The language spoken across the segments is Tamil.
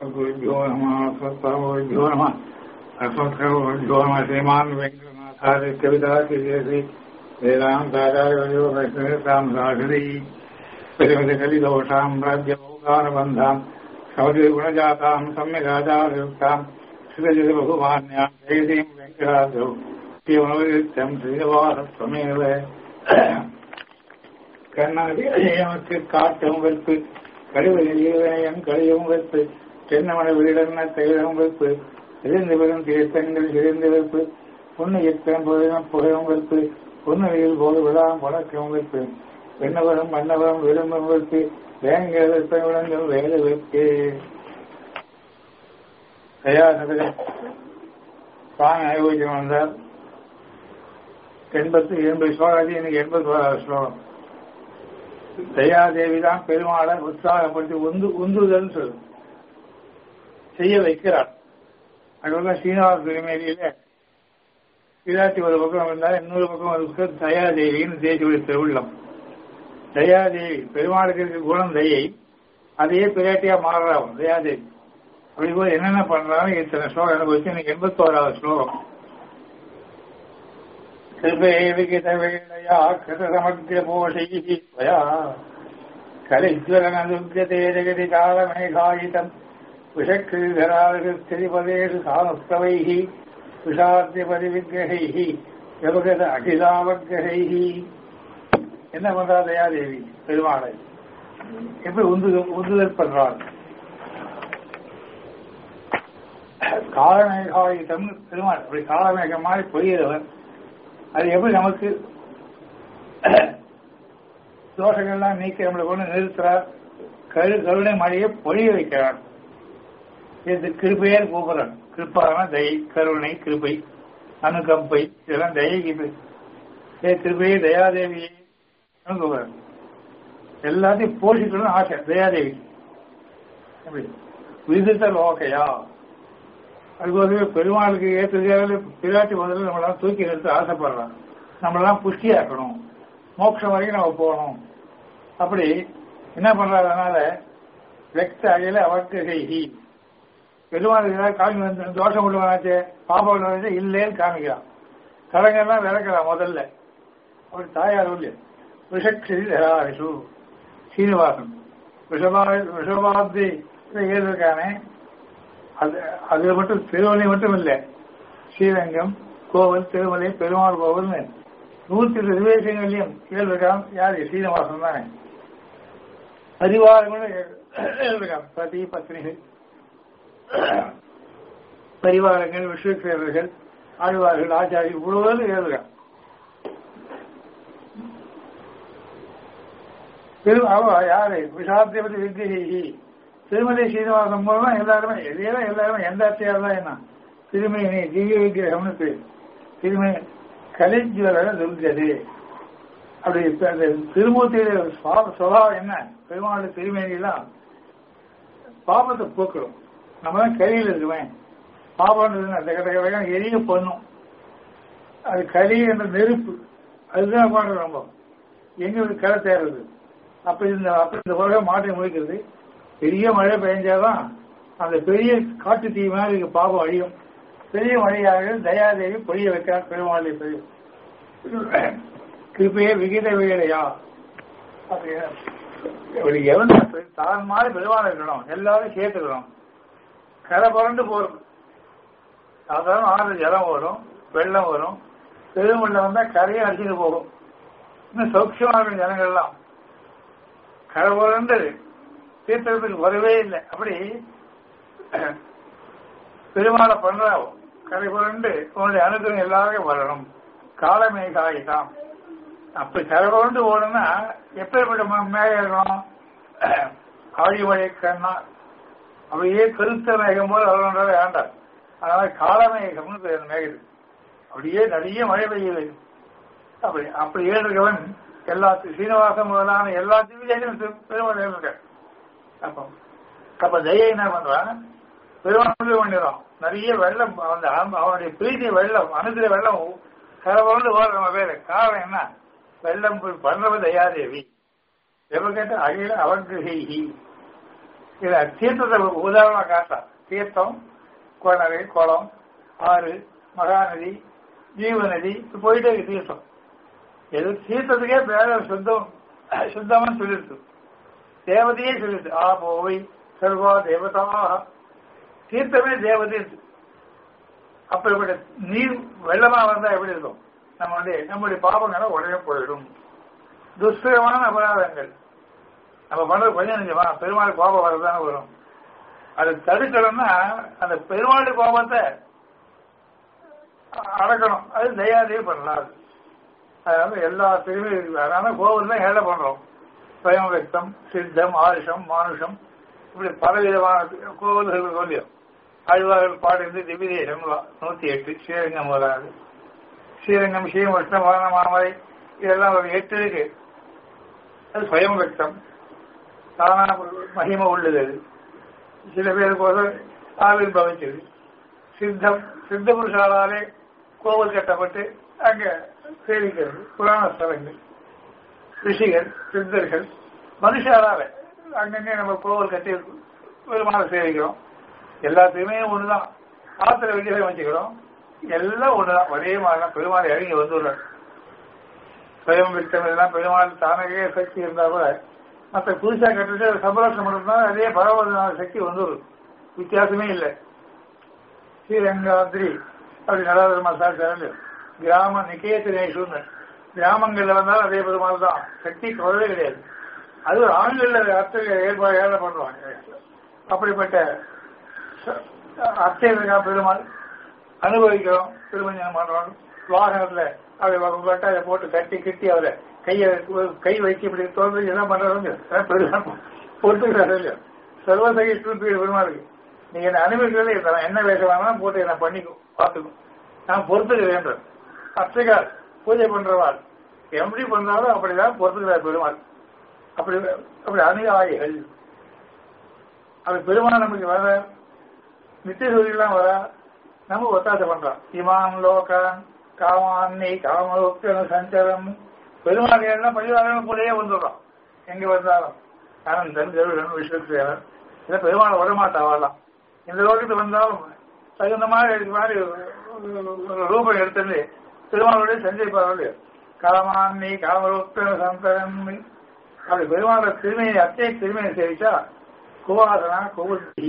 गुरुभ्यो नमः स्वस्ताभ्यो नमः अस्मत्कर्मभ्यो नमः श्रीमान् वेङ्कटनाथार्य कवितातिशेषि वेदान्ताचार्यो वैष्णवेतां सागरी परिमितकलिदोषां राज्यभोगानुबन्धां सौजगुणजातां सम्यगाचारयुक्तां श्रीजगबहुमान्यां जयतीं वेङ्कटाद्यौ श्रीमनोदित्यं श्रीनिवासत्वमेव கண்ணாடி எமக்கு காட்டும் வெறுப்பு கழிவதில் ஈவனையும் கழியும் வெறுப்பு தென்னமன வீடன்ன தைலம் வெறுப்பு இருந்து வரும் தீர்த்தங்கள் இருந்து வெறுப்பு பொண்ணு எத்தம் புகையும் புகையும் வெறுப்பு பொன்னுவையில் போது விழாம் வழக்கம் வெறுப்பு வெண்ணவரம் மன்னவரம் விரும்பும் வெறுப்பு வேங்க வெறுப்பை விளங்கும் வேலை வெறுப்பு தயாசகர் சுவாமி அனுபவிச்சு வந்தார் எண்பத்து எண்பது ஸ்லோகாதி எனக்கு எண்பது ஸ்லோகம் தயாதேவி தான் பெருமாளை உற்சாகப்படுத்தி உந்து உந்துதல் சொல்லும் செய்ய வைக்கிறார் அதுதான் சீனிவாச திருமேலியில விராட்டி ஒரு பக்கம் இருந்தால் இன்னொரு பக்கம் ஒரு தயாதேவின்னு தேசிய திருவுள்ளம் தயாதேவி பெருமாளுக்கு இருக்க குணம் தயை அதையே பிராட்டியா மாறுறாவும் தயாதேவி அப்படி போய் என்னென்ன பண்றாங்க இத்தனை ஸ்லோகம் எனக்கு வச்சு எனக்கு எண்பத்தோராவது ஸ்லோகம் कृपेविगितवेळया कृतसमग्रपोषैः त्वया कलिज्वलनदुर्गते जगति कालमेघायितम् विषक्रीधरादिस्थितिपदेषु सानुस्तवैः விஷாத்தியபதிவிக்கிரகைः ஜபகத அகிலாவக்கிரகைः என்ன பண்றா தயாதேவி பெருமாளை எப்படி உந்து உந்துதல் பண்றாள் காலமேகாயுதம் பெருமாள் அப்படி காலமேகம் மாதிரி பொய்கிறவர் அது எப்படி நமக்கு தோஷங்கள்லாம் நீக்கி நம்மளை கொண்டு நிறுத்துறார் கரு கருணை மழையை பொழிய வைக்கிறார் இது கிருப்பையார் கூப்பிடுறார் கிருப்பான தயை கருணை கிருப்பை அனுகம்பை இதெல்லாம் தயைக்கு ஏ கிருப்பையே தயாதேவியை கூப்பிடுறார் எல்லாத்தையும் போஷிக்கணும்னு ஆசை தயாதேவி எப்படி விதித்த லோகையா அதுபோலவே பெருமாளுக்கு ஏற்ற பிராட்டி முதல்ல நம்மளாம் தூக்கி நிறுத்த ஆசைப்படுறான் நம்மளாம் புஷ்டியாக்கணும் மோட்சம் வரைக்கும் நம்ம போகணும் அப்படி என்ன பண்றாதனால வெக்த அகையில அவருக்கு செய்கி பெருமாளுக்கு ஏதாவது காமி வந்து தோஷம் உள்ளவனாச்சே பாப்பா உள்ளவனாச்சே இல்லேன்னு காமிக்கிறான் கலைஞர்லாம் விளக்கிறான் முதல்ல அப்படி தாயார் உள்ள விஷக்ஷரி தராரிசு சீனிவாசன் விஷபா விஷபாப்தி ஏறிருக்கானே அது அதுல மட்டும் திருமலை மட்டும் இல்லை ஸ்ரீரங்கம் கோவில் திருமலை பெருமாள் கோவில்னு நூத்தி எட்டு திவேசங்கள்லயும் கேள்விருக்கான் யாரு சீனிவாசன் தானே பரிவாரங்களும் எழுதுக்கான் பதி பத்னிகள் பரிவாரங்கள் விஸ்வசேரர்கள் ஆழ்வார்கள் ஆச்சாரி இவ்வளவு எழுதுகான் பெரும் அவ யாரு விஷாத்தியபதி வித்தியை திருமலை சீனிவாசன் மூலமா எல்லாருமே எதையெல்லாம் எல்லாருமே எந்த அர்த்தையார் தான் என்ன திருமணி திவ்ய விக்கிரகம்னு பேர் திருமணி கலிஜுவல துர்கது அப்படி அந்த திருமூர்த்தியோட சுவாவம் என்ன பெருமாள் திருமணிலாம் பாபத்தை போக்குறோம் நம்ம தான் கையில் இருக்குவேன் பாபம்ன்றது எரிய பண்ணும் அது கலி என்ற நெருப்பு அதுதான் பாடுறோம் ரொம்ப எங்களுக்கு கரை தேர்றது அப்ப இந்த அப்ப இந்த உலகம் மாற்றி முடிக்கிறது பெரிய மழை பெய்ஞ்சாதான் அந்த பெரிய காட்டு தீ மாதிரி பாவம் அழியும் பெரிய மழையாக தயாதேவி பொழிய வைக்கிறார் பெருமாளை பெரிய கிருப்பையே விகித விகிதையா எவன் தான் மாதிரி பெருமாள் இருக்கணும் எல்லாரும் சேர்த்துக்கணும் கரை புரண்டு போறோம் சாதாரண ஆறு ஜலம் வரும் வெள்ளம் வரும் பெருமள்ளம் வந்தா கரையை அடிச்சுட்டு போகும் இன்னும் சௌக்கியமான ஜனங்கள்லாம் கரை புரண்டு தீர்த்தத்துக்கு வரவே இல்லை அப்படி பெருமாளை பண்றாவோ கரை புரண்டு உன்னுடைய அனுகிரகம் எல்லாருக்கும் வரணும் காலமேகாயிதான் அப்படி கரை புரண்டு ஓடணும்னா எப்பேற்பட்ட மேகம் இருக்கணும் ஆழிமழை கண்ணா அப்படியே கருத்த மேகம் போது வரணுன்றத வேண்டாம் அதனால காலமேகம்னு பேர் மேகுது அப்படியே நிறைய மழை பெய்யுது அப்படி அப்படி ஏழுகிறவன் எல்லா சீனிவாசம் முதலான எல்லா திவ்யங்களும் பெருமாள் ஏழுங்க அப்போ அப்ப தயை என்ன பண்றான் பெருமாள் பண்ணிடும் நிறைய வெள்ளம் அந்த அவனுடைய பிரீதி வெள்ளம் அனுகிற வெள்ளம் கரவந்து ஓடுற நம்ம பேரு காரணம் என்ன வெள்ளம் பண்றவ தயாதேவி எப்ப கேட்ட அகில அவகிரகி இத தீர்த்தத்தை உதாரணமா காட்டலாம் தீர்த்தம் கோணரை குளம் ஆறு மகாநதி ஜீவநதி இப்படி போயிட்டே இருக்கு தீர்த்தம் எது தீர்த்தத்துக்கே பேர சுத்தம் சுத்தம்னு சொல்லிருக்கு தேவதையே சொல்லிட்டு ஆ போவை சர்வா தேவதா தீர்த்தமே தேவதை அப்படிப்பட்ட நீர் வெள்ளமா வந்தா எப்படி இருக்கும் நம்ம வந்து நம்முடைய பாவங்களை உடனே போயிடும் துஷ்கரமான அபராதங்கள் நம்ம பண்றது கொஞ்சம் நிஜமா பெருமாள் கோபம் வரதானே வரும் அதை தடுக்கணும்னா அந்த பெருமாள் கோபத்தை அடக்கணும் அது தயாரியே பண்ணலாம் அது அதனால எல்லா திரும்பியும் இருக்கு அதனால கோவில் தான் ஏழை பண்றோம் ஸ்வயம் வெக்தம் சித்தம் ஆருஷம் மானுஷம் இப்படி பலவிதமான கோவில்கள் சொல்லியும் ஆழ்வார்கள் பாடுகிறது திவ்யதேசம் நூத்தி எட்டு ஸ்ரீரங்கம் முதலாது ஸ்ரீரங்கம் ஸ்ரீமுஷ்ணம் வரண மாமலை இதெல்லாம் ஒரு எட்டு இருக்கு அது ஸ்வயம் வெக்தம் தானா மகிமை உள்ளது அது சில பேருக்கு ஒரு ஆவிர் பவிச்சது சித்தம் சித்த புருஷாலாலே கோவில் கட்டப்பட்டு அங்க சேவிக்கிறது புராண ஸ்தலங்கள் ரிஷிகள் சித்தர்கள் மனுஷாலால அங்கங்கே நம்ம கோவில் கட்டி பெருமாளை சேவிக்கிறோம் எல்லாத்தையுமே ஒண்ணுதான் ஆத்திர விஜயம் வச்சுக்கிறோம் எல்லாம் ஒண்ணுதான் ஒரே மாதிரி தான் பெருமாள் இறங்கி வந்துள்ளார் சுயம் விட்டம் இதெல்லாம் பெருமாள் தானகே சக்தி இருந்தா கூட மற்ற புதுசா கட்டுட்டு சபலட்சம் பண்ணா அதே பகவதனால சக்தி வந்துடும் வித்தியாசமே இல்லை ஸ்ரீரங்காத்ரி அப்படி நடாதரமா சாட்சி கிராம நிகேதனேஷுன்னு கிராமங்கள்ல வந்தாலும் அதே பெருமாள் தான் சக்தி குறவே கிடையாது அது ஒரு ஆண்கள்ல அர்த்த ஏற்பாடு ஏழை பண்ணுவாங்க அப்படிப்பட்ட அர்ச்சகா பெருமாள் அனுபவிக்கிறோம் திருமஞ்சனம் பண்றோம் வாகனத்துல அதை கட்டாய போட்டு கட்டி கட்டி அவரை கையை கை வச்சு இப்படி தோல்வி என்ன பண்றாங்க பெருமாள் பொறுத்துக்கிறாரு இல்லையா சர்வசகிஷ்ணு பெருமாளுக்கு நீங்க என்ன அனுபவிக்கிறதே என்ன வேஷம் வேணாலும் போட்டு என்ன பண்ணிக்கும் பார்த்துக்கும் நான் பொறுத்துக்கிறேன் அர்ச்சகார் பூஜை பண்றவாள் எப்படி பண்ணாலும் அப்படிதான் பொறுத்துக்கிறார் பெருமாள் அப்படி அப்படி அனுயாயிகள் அப்படி பெருமாள் நமக்கு வர நித்திய சூரியெல்லாம் வர நம்ம ஒத்தாசை பண்றோம் இமான் லோகான் காமான்னி காமலோக்கன சஞ்சரம் பெருமாள் எல்லாம் பரிவாரம் போலயே வந்துடுறோம் எங்க வந்தாலும் அனந்தன் கருடன் விஸ்வசேவன் இதை பெருமாள் வரமாட்டாவாலாம் இந்த லோகத்துக்கு வந்தாலும் தகுந்த மாதிரி மாதிரி ஒரு ரூபம் எடுத்தது பெருமாளுடைய சஞ்சயிப்பார்கள் காமான்னி காமலோக்கன சந்தரம் அப்படி பெருமாள திருமையை அத்தைய திருமையை சேவிச்சா குவாசனா குவத்தி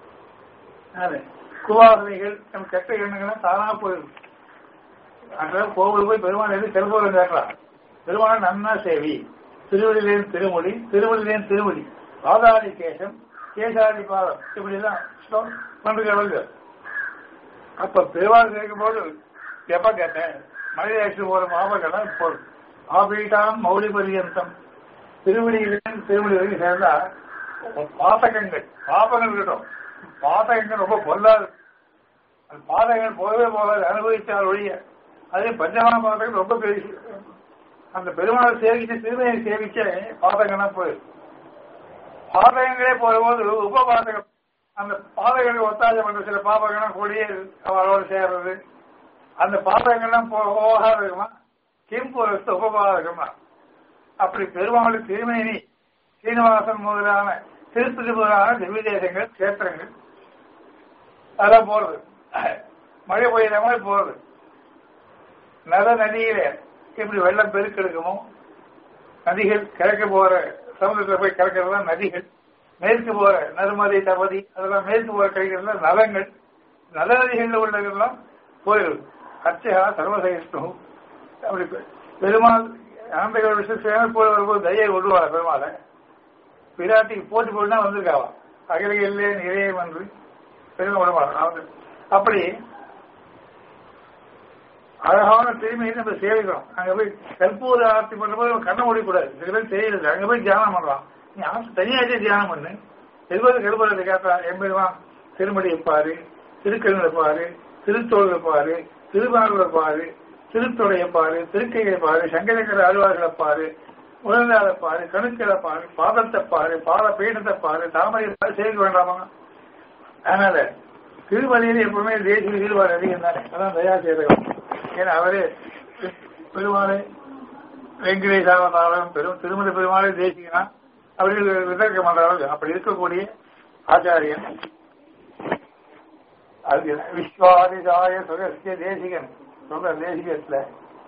குவாசனைகள் நம்ம கெட்ட எண்ணங்கள்லாம் தானா போயிடும் அன்றாட கோவில் போய் பெருமாள் எது செல்போரம் கேட்கலாம் பெருமாள் நன்னா சேவி திருவள்ளிலேன் திருமொழி திருவள்ளிலேன் திருமொழி பாதாதி கேசம் கேசாதி பாதம் இப்படிலாம் பண்றீங்க அப்ப பெருமாள் கேட்கும் போது எப்ப கேட்டேன் மலையாட்சி போற மாபகெல்லாம் போதும் ஆபீட்டாம் மௌலி பரியந்தம் திருவடியிலேன் திருவடி வரைக்கும் சேர்ந்தா பாதகங்கள் பாபங்கள் இருக்கட்டும் பாதகங்கள் ரொம்ப பொல்லாது அந்த பாதகங்கள் போகவே போகாது அனுபவித்தால் ஒழிய அதே பஞ்சமான பாதகங்கள் ரொம்ப பெரிய அந்த பெருமாளை சேவிச்சு திருமையை சேவிச்ச பாதகம்னா போயிடும் பாதகங்களே போகும்போது உப பாதகம் அந்த பாதகங்களை ஒத்தாசை பண்ற சில பாதகம்லாம் கூடிய அவளோட சேர்றது அந்த பாதகங்கள்லாம் போகாத இருக்குமா கிம்பு உபபாதகமா அப்படி பெருமாளுக்கு திருமேனி சீனிவாசன் முதலான திருப்பதி முதலான திவ்ய தேசங்கள் கஷேத்திரங்கள் அதெல்லாம் போறது மழை பெய்யுற மாதிரி போறது நத நதியில எப்படி வெள்ளம் பெருக்கெடுக்குமோ நதிகள் கிழக்கு போற சமுதிரத்தில் போய் கிடக்கிறதா நதிகள் மேற்கு போற நருமதி தபதி அதெல்லாம் மேற்கு போற கிடைக்கிறதுல நலங்கள் நல நதிகளில் உள்ளதெல்லாம் போயிடும் அர்ச்சகா சர்வசகிஷ்ணு அப்படி பெருமாள் ஆந்தைகள் விசேஷம் போய் வரும்போது தயை விடுவாள் பெருமாளை பிராட்டிக்கு போட்டி போட்டுனா வந்திருக்காவா அகிலையிலே நிறைய வந்து பெருமை விடமாட்டான் அப்படி அழகான திரும்பியை நம்ம சேவிக்கிறோம் அங்க போய் கற்பூர ஆர்த்தி பண்றபோது கண்ணை மூடிக்கூடாது சில பேர் தெரியல அங்க போய் தியானம் பண்றான் நீ ஆசை தனியாச்சே தியானம் பண்ணு செல்வது கருப்பதை கேட்டா எம்பெருவான் திருமடி பாரு திருக்கல்களை பாரு திருத்தோள்களை பாரு திருவாரூரை பாரு திருத்தொடைய பாரு திருக்கையை பாரு சங்கரங்கர அலுவலர்களை பாரு உடல்நாளை பாரு கணுக்களை பாரு பாதத்தை பாரு பாத பீடத்தை பாரு தாமரை பாரு சேர்க்க வேண்டாமா அதனால திருமலையில் எப்பவுமே தேசிய ஈடுபாடு அதிகம் தானே அதான் தயா சேதகம் ஏன்னா அவரே பெருமாளை வெங்கடேசாவதாரம் பெரும் திருமலை பெருமாளை தேசிகனா அப்படி விதர்க்க மாட்டார்கள் அப்படி இருக்கக்கூடிய ஆச்சாரியன் அது விஸ்வாதிசாய சுகசிய தேசிகன் சொல்ற தேசிகத்துல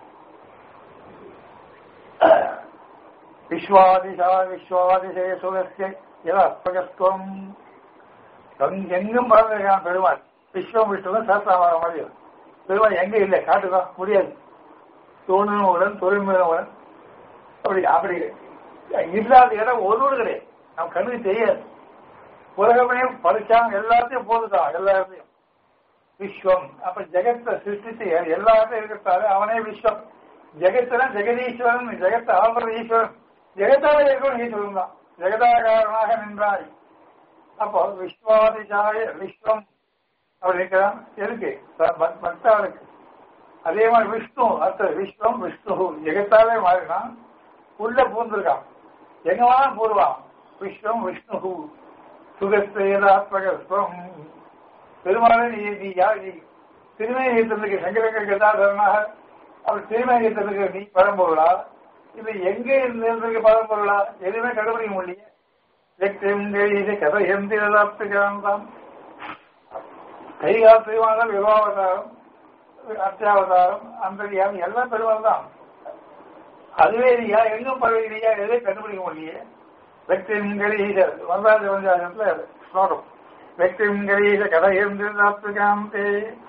விஸ்வாதிசா விஸ்வாதிசய சுகசிய யதாத்மகத்துவம் எங்கும் பறந்துருக்கான் பெருமாள் விஸ்வம் விஷ்ணுவும் சாஸ்திரமாக முடியும் பெருமாள் எங்க இல்லை காட்டுதான் முடியாது தோணுடன் தொழில்முறையுடன் அப்படி அப்படி இல்லாத இடம் ஒரு ஒரு கிடையாது நம்ம கண்ணுக்கு தெரியாது உலகமே படிச்சாங்க எல்லாத்தையும் போதுதான் எல்லா இடத்தையும் விஸ்வம் அப்ப ஜெகத்தை சிருஷ்டிச்சு எல்லா இடத்தையும் இருக்கிறதால அவனே விஸ்வம் ஜெகத்துல ஜெகதீஸ்வரன் ஜெகத்தை ஆள்ற ஈஸ்வரன் ஜெகத்தால இருக்கணும் ஈஸ்வரன் தான் ஜெகதாகாரனாக நின்றாய் அப்போ விஸ்வாதிசாய விஸ்வம் அப்படி இருக்கிறான் இருக்கு பக்தாளுக்கு அதே மாதிரி விஷ்ணு அத்த விஸ்வம் விஷ்ணு ஜெகத்தாலே மாறினான் உள்ள பூந்திருக்கான் எங்க வேணா பூர்வான் விஸ்வம் விஷ்ணு சுகஸ்தேதாத்மகஸ்வம் பெருமாளை நீ நீ யார் நீ திருமேகத்திற்கு சங்கரங்க கதாதரனாக அவர் திருமேகத்திற்கு நீ பரம்பொருளா இது எங்கே இருந்திருக்கு பரம்பொருளா எதுவுமே கண்டுபிடிக்க முடியல வெற்றி கதை எந்திரதாப்திகாந்தான் கைகால் பெருமாள் விவாவதாரம் அத்தியாவதாரம் அந்தரியாம் எல்லாம் பெருமாள் தான் அதுவே இல்லையா எங்கும் பரவாயில்லையா எதை கண்டுபிடிக்க முடியல வெற்றிங்கரீசர் வரலாறு வந்தாரத்துல ஸ்லோகம் வெற்றிங்கரீச கதையந்திரதாப்திகாந்தே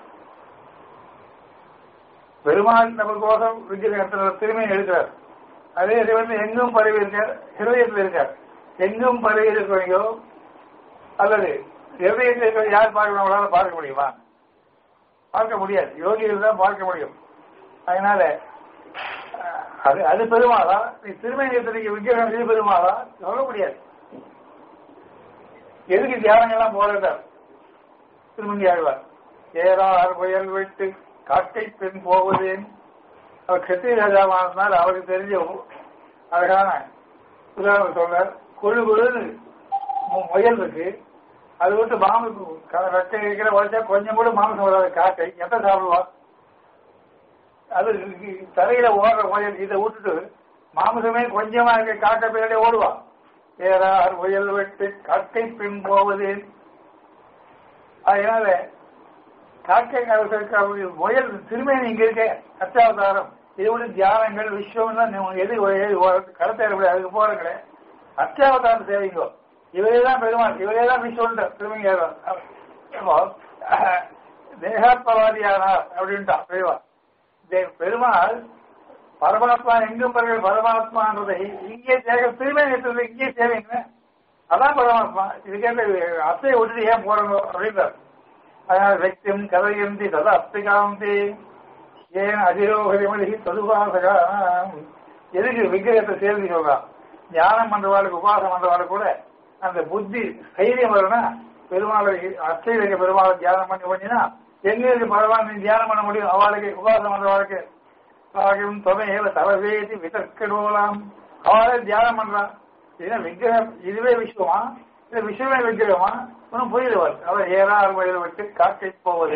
பெருமாள் நமக்கோசம் விக்கிரகத்தில் திரும்பி எழுதுறார் அதே வந்து எங்கும் பரவி இருக்கார் ஹிருதயத்தில் இருக்கார் எங்கும் பரவி இருக்கிறீங்களோ அல்லது ஹிருதயத்தில் இருக்கிற யார் பார்க்க நம்மளால பார்க்க முடியுமா பார்க்க முடியாது யோகிகள் தான் பார்க்க முடியும் அதனால அது அது பெருமாளா நீ திருமணத்திற்கு விக்கிரகம் இது பெருமாளா சொல்ல முடியாது எதுக்கு தியானங்கள்லாம் போறார் திருமணி ஆழ்வார் ஏறார் புயல் விட்டு காட்டை பெண் போவதேன் அவர் கத்திரி ராஜாவானதுனால அவருக்கு தெரிஞ்ச அழகான உதாரணம் சொல்றார் கொழு கொழுன்னு முயல் இருக்கு அது விட்டு மாமசம் ரெட்டை இருக்கிற வச்சா கொஞ்சம் கூட மாமசம் வராது காக்கை எத்த சாப்பிடுவா அது தரையில ஓடுற முயல் இதை விட்டுட்டு மாமசமே கொஞ்சமா இருக்க காக்கை பின்னாடி ஓடுவா ஏறார் முயல் வெட்டு காக்கை பின் போவது அதனால காக்கை முயல் திருமணி இங்க இருக்க அத்தியாவதாரம் இது விட தியானங்கள் விஸ்வம் தான் எது கடத்தேற அதுக்கு போறங்களே அத்தியாவதாரம் சேவைங்கோ இவரே தான் பெருமாள் இவரே தான் விஸ்வம் திருமணி தேகாத்மவாதியானார் அப்படின்ட்டான் பெரியவா பெருமாள் பரமாத்மா எங்கும் பிறகு பரமாத்மான்றதை இங்கே தேக திருமணி இங்கே சேவைங்க அதான் பரமாத்மா இதுக்கேற்ற அத்தையை விட்டுட்டு ஏன் போறணும் அப்படின்றார் அதனால் வெக்திம் கதையந்தி தத அப்பிகாந்தி ஏன் அதிரோகரிமதி தொதுபாசகா எதுக்கு விக்கிரகத்தை சேர்ந்து சொல்றான் ஞானம் பண்றவாளுக்கு உபாசம் பண்றவாளுக்கு கூட அந்த புத்தி தைரியம் வரும்னா பெருமாளை அச்சை வைக்க பெருமாளை தியானம் பண்ணி பண்ணினா எங்க இருக்கு பகவான் நீ தியானம் பண்ண முடியும் அவளுக்கு உபாசம் பண்றவாளுக்கு ஆகும் தொகையில தலவேதி விதற்கடோலாம் அவளே தியானம் பண்றான் இது விக்கிரகம் இதுவே விஸ்வமா இது விஸ்வமே விக்கிரகமா ஒன்றும் புரியல அவர் ஏறாறு வயது விட்டு காக்கை போவது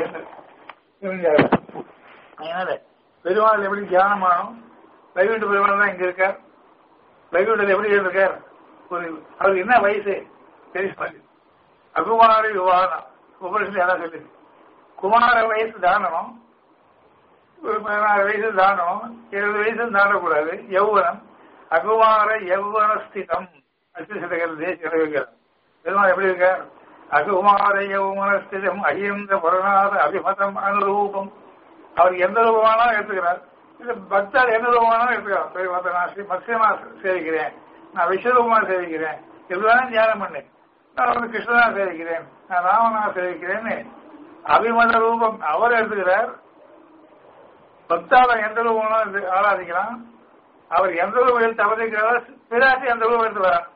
அதனால பெருமாள் எப்படி தியானம் ஆனும் வைகுண்ட பெருமாள் தான் இங்க இருக்கார் வைகுண்டத்தில் எப்படி இருக்கார் ஒரு அவருக்கு என்ன வயசு தெரியுமா அகுமார யுவானா உபரிசு யாரா சொல்லு குமார வயசு தானணும் ஒரு பதினாறு வயசு தானம் இருபது வயசு தாண்டக்கூடாது யௌவனம் அகுமார யௌவன ஸ்திதம் அச்சுசிதகர் தேசிய பெருமாள் எப்படி இருக்கார் அகுமார யௌவன ஸ்திதம் அகிந்த புறநாத அபிமதம் அனுரூபம் அவர் எந்த ரூபமானாலும் எடுத்துக்கிறார் இது பக்தர் எந்த ரூபமானாலும் எடுத்துக்கிறார் நான் ஸ்ரீ மத்யமா சேவிக்கிறேன் நான் விஸ்வரூபமா சேவிக்கிறேன் இதுதான் தியானம் பண்ணு நான் வந்து கிருஷ்ணனா சேவிக்கிறேன் நான் ராமனா சேவிக்கிறேன்னு அபிமத ரூபம் அவர் எடுத்துக்கிறார் பக்தாவை எந்த ரூபம் ஆராதிக்கலாம் அவர் எந்த ரூபம் எடுத்து அவதரிக்கிறாரோ பிராட்டி எந்த ரூபம் எடுத்து வரார்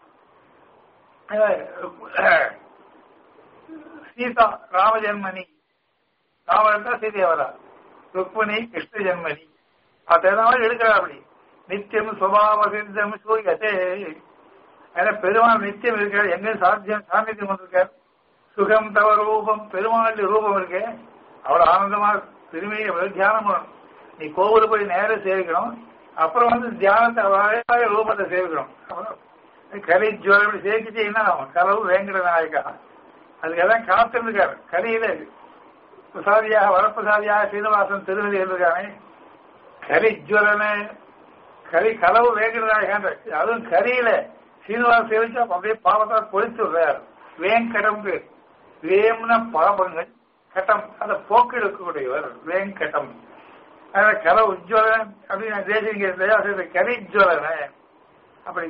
சீதா ராமஜன்மணி ராமன் தான் சீதையா வரா ருக்மணி கிருஷ்ண ஜன்மணி அதனால எடுக்கிறார் அப்படி நித்தியம் சுபாவ சித்தம் சூரியதே ஏன்னா பெருமாள் நித்தியம் இருக்கார் எங்க சாத்தியம் சாநித்தியம் வந்திருக்கார் சுகம் தவ ரூபம் பெருமாள் ரூபம் இருக்கு அவ்வளவு ஆனந்தமா திரும்பியை தியானம் பண்ணணும் நீ கோவிலுக்கு போய் நேரம் சேவிக்கணும் அப்புறம் வந்து தியானத்தை அழகாக ரூபத்தை சேவிக்கணும் கலி ஜுவரம் இப்படி சேர்க்கிட்டீங்கன்னா கலவு வேங்கட நாயக்கா அதுக்கெல்லாம் காத்திருக்காரு கலியில பிரசாதியாக வரப்பிரசாதியாக சீனிவாசன் திருவதி இருக்கானே கரி ஜுவலனு கரி கலவு வேங்கட நாயகான்ற அதுவும் கரியில சீனிவாசன் சேவிச்சா அப்படியே பாவத்தை பொழித்து விடுறார் வேங்கடம் பேர் வேம்ன பாபங்கள் கட்டம் அதை போக்கெடுக்கக்கூடியவர் வேங்கடம் அதனால கல உஜ்வலன் அப்படின்னு தேசிங்க தயாசிரியர் கரி ஜுவலன அப்படி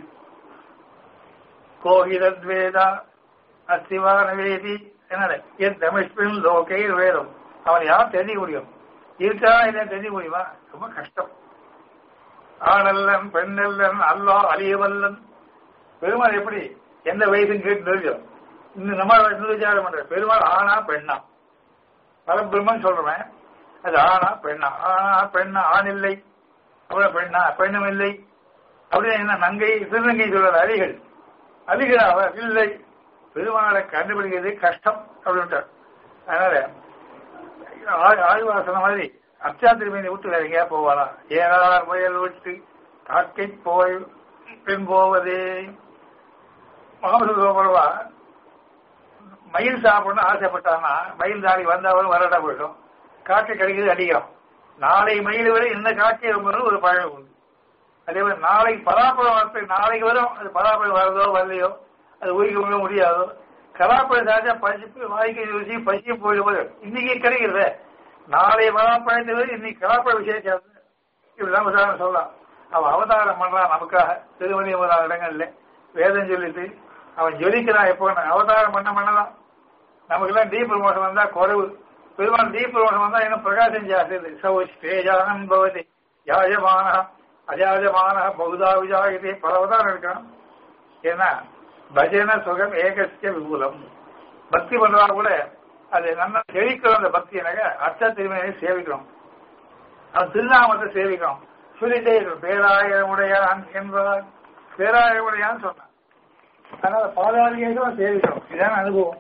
கோகிலத்வேதா அஸ்திவான வேதி என்ன என் தமிழ்பின் லோகைர் வேதம் அவன் யார் தெரிஞ்சுக்க முடியும் இருக்கா இல்லையா தெரிஞ்சுக்க முடியுமா ரொம்ப கஷ்டம் ஆணல்லன் பெண்ணல்லன் அல்லா அழியவல்லன் பெருமாள் எப்படி எந்த வயசுன்னு கேட்டு தெரியும் இன்னும் நம்ம இன்னும் விசாரம் பண்ற பெருமாள் ஆணா பெண்ணா பரபிரம்மன் சொல்றேன் அது ஆணா பெண்ணா ஆணா பெண்ணா ஆண் இல்லை அவ்வளவு பெண்ணா பெண்ணும் இல்லை அப்படின்னு என்ன நங்கை திருநங்கை சொல்ற அலிகள் அலிகள் அவர் இல்லை பெருமாளை கண்டுபிடிக்கிறது கஷ்டம் அப்படின்ட்டார் அதனால ஆய்வாசன மாதிரி அச்சா திருமணி விட்டு வேற எங்கேயா போவாரா ஏறார் முயல் விட்டு காக்கை போய் பெண் போவதே முகமது சோபரவா மயில் சாப்பிடணும்னு ஆசைப்பட்டான்னா மயில் தாடி வந்தவரும் வரடா போயிடும் காக்கை கிடைக்கிறது அடிக்கிறோம் நாளை மயில் விட இந்த காக்கை ரொம்ப ஒரு பழம் உண்டு அதே மாதிரி நாளைக்கு பலாப்பழம் வரத்து நாளைக்கு வரும் அது பலாப்பழம் வரதோ வரலையோ அது ஊழிக்க முடியாதோ கலாப்பழம் சாச்சா பசிப்பு வாய்க்கு ருசி பசியும் போயிடுவது இன்னைக்கு கிடைக்கிறது நாளை பலாப்பழத்தை விட இன்னைக்கு கலாப்பழ விசேஷம் இப்படிதான் உதாரணம் சொல்லலாம் அவன் அவதாரம் பண்றான் நமக்காக திருமணி முதலான இடங்கள்ல வேதம் சொல்லிட்டு அவன் ஜொலிக்கிறான் எப்போ அவதாரம் பண்ண பண்ணலாம் நமக்கெல்லாம் டீ ப்ரமோஷன் வந்தா குறைவு பெருமாள் டீ ப்ரமோஷன் வந்தா இன்னும் பிரகாசம் ஜாஸ்தி சௌச் தேஜானம் பவதி யாஜமான அஜாஜமான பகுதா விஜாயதே பல அவதாரம் இருக்கான் ஏன்னா பஜன சுகம் ஏகசிய விபுலம் பக்தி பண்றா கூட அது நல்லா செழிக்கிறோம் அந்த பக்தி எனக்கு அர்த்த திருமணியை சேவிக்கிறோம் அவன் திருநாமத்தை சேவிக்கிறோம் சொல்லிட்டே இருக்கும் பேராயமுடையான் என்பதால் பேராயமுடையான்னு சொன்னான் அதனால பாதாரியாக சேவிக்கிறோம் இதான அனுபவம்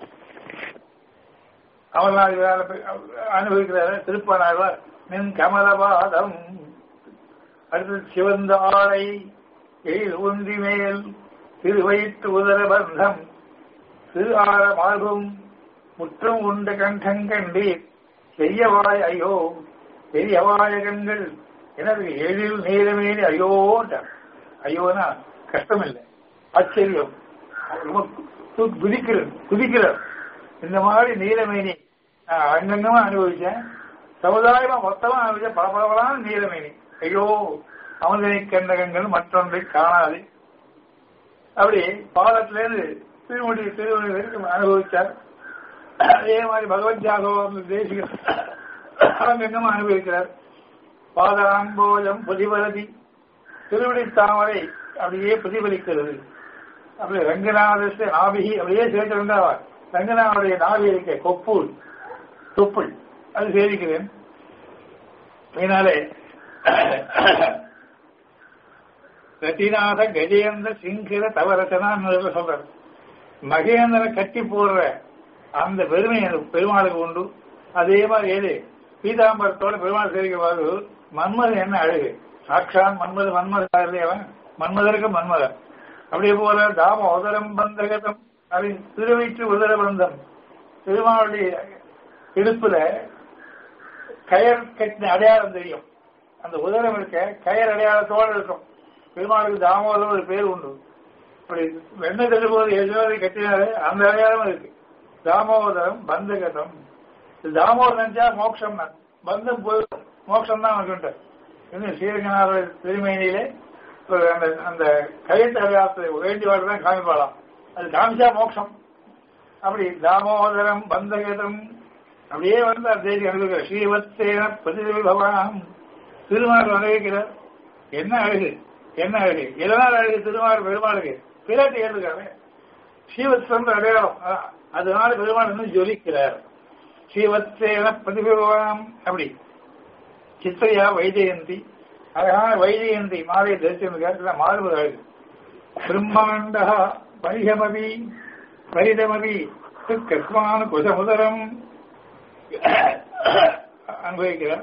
அமர்நாள் அனுபவிக்கிறார் திருப்பனாழ்வார் நின் கமலபாதம் அடுத்து சிவந்த ஆடை எழில் உந்தி மேல் திருவயிற்று உதர பந்தம் திரு ஆர மார்பும் முற்றம் உண்ட கண்டங்கண்டீர் செய்யவாய் ஐயோ பெரியவாய கண்கள் எனது எழில் நீளமேனி ஐயோ ஐயோனா கஷ்டம் இல்லை ஆச்சரியம் ரொம்ப குதிக்கிறது குதிக்கிறார் இந்த மாதிரி நீலமேனி அங்கங்கமா அனுபவிச்சேன் சமுதாயமா மொத்தமா அனுபவிச்சேன் பரபரவலான நீலமேனி ஐயோ அமுதனை கண்டகங்கள் மற்றொன்றை காணாது அப்படி பாலத்திலேருந்து திருமுடி திருமுடி வரைக்கும் அனுபவிச்சார் அதே மாதிரி பகவத் ஜாகவம் தேசிக அங்கங்கமா அனுபவிக்கிறார் பாதாம்போஜம் புதிவரதி திருவடி தாமரை அப்படியே பிரதிபலிக்கிறது அப்படி ரங்கநாத நாபிகி அப்படியே சேர்த்திருந்தார் ரங்கநாதனுடைய நாவி இருக்க கொப்புள் தொப்புள் அது சேவிக்கிறேன் இதனாலே ரத்திநாத கஜேந்திர சிங்கிர தவரசனான்னு சொல்றாரு மகேந்திரனை கட்டி போடுற அந்த பெருமை எனக்கு பெருமாளுக்கு உண்டு அதே மாதிரி ஏது பீதாம்பரத்தோட பெருமாள் சேவிக்கும்போது மன்மதன் என்ன அழகு சாட்சான் மன்மது மன்மதன் இல்லையவன் மன்மதருக்கு மன்மதன் அப்படியே போல தாம உதரம் பந்தகதம் அப்படின்னு திருவயிற்று உதர பந்தம் திருமாவளி இடுப்புல கயர் கட்டின அடையாளம் தெரியும் அந்த உதரம் இருக்க கயர் அடையாளத்தோடு இருக்கும் பெருமாளுக்கு தாமோதரம் ஒரு பேர் உண்டு அப்படி வெண்ணெய் தள்ளும்போது எஜமாதி கட்டினாரு அந்த அடையாளம் இருக்கு தாமோதரம் பந்தகதம் தாமோதரம் நினைச்சா மோட்சம் தான் பந்தம் போயிடும் மோட்சம் தான் அவனுக்கு இன்னும் ஸ்ரீரங்கநாதர் திருமேனியிலே அந்த அந்த கயத்து அடையாளத்தை வேண்டியவாடு தான் காமிப்பாளாம் அது காமிச்சா மோட்சம் அப்படி தாமோதரம் பந்தகதம் அப்படியே வந்து அந்த தேதி அனுபவிக்கிற ஸ்ரீவத்தேன பிரதிபி பகவான் திருமால் அனுபவிக்கிறார் என்ன அழகு என்ன அழகு எதனால் அழகு திருமால் பெருமாளுக்கு பிராட்டி ஏற்றுக்காரு ஸ்ரீவத்சன்ற அடையாளம் அதனால பெருமாள் இன்னும் ஜொலிக்கிறார் ஸ்ரீவத்சேன பிரதிபவாம் அப்படி சித்திரையா வைஜெயந்தி அழகான வைஜெயந்தி மாலை தரிசனம் மாறுவது அழகு பிரம்மாண்டா பரிகமபி பரிதமபி கஸ்மான குசமுதரம் அனுபவிக்கிறார்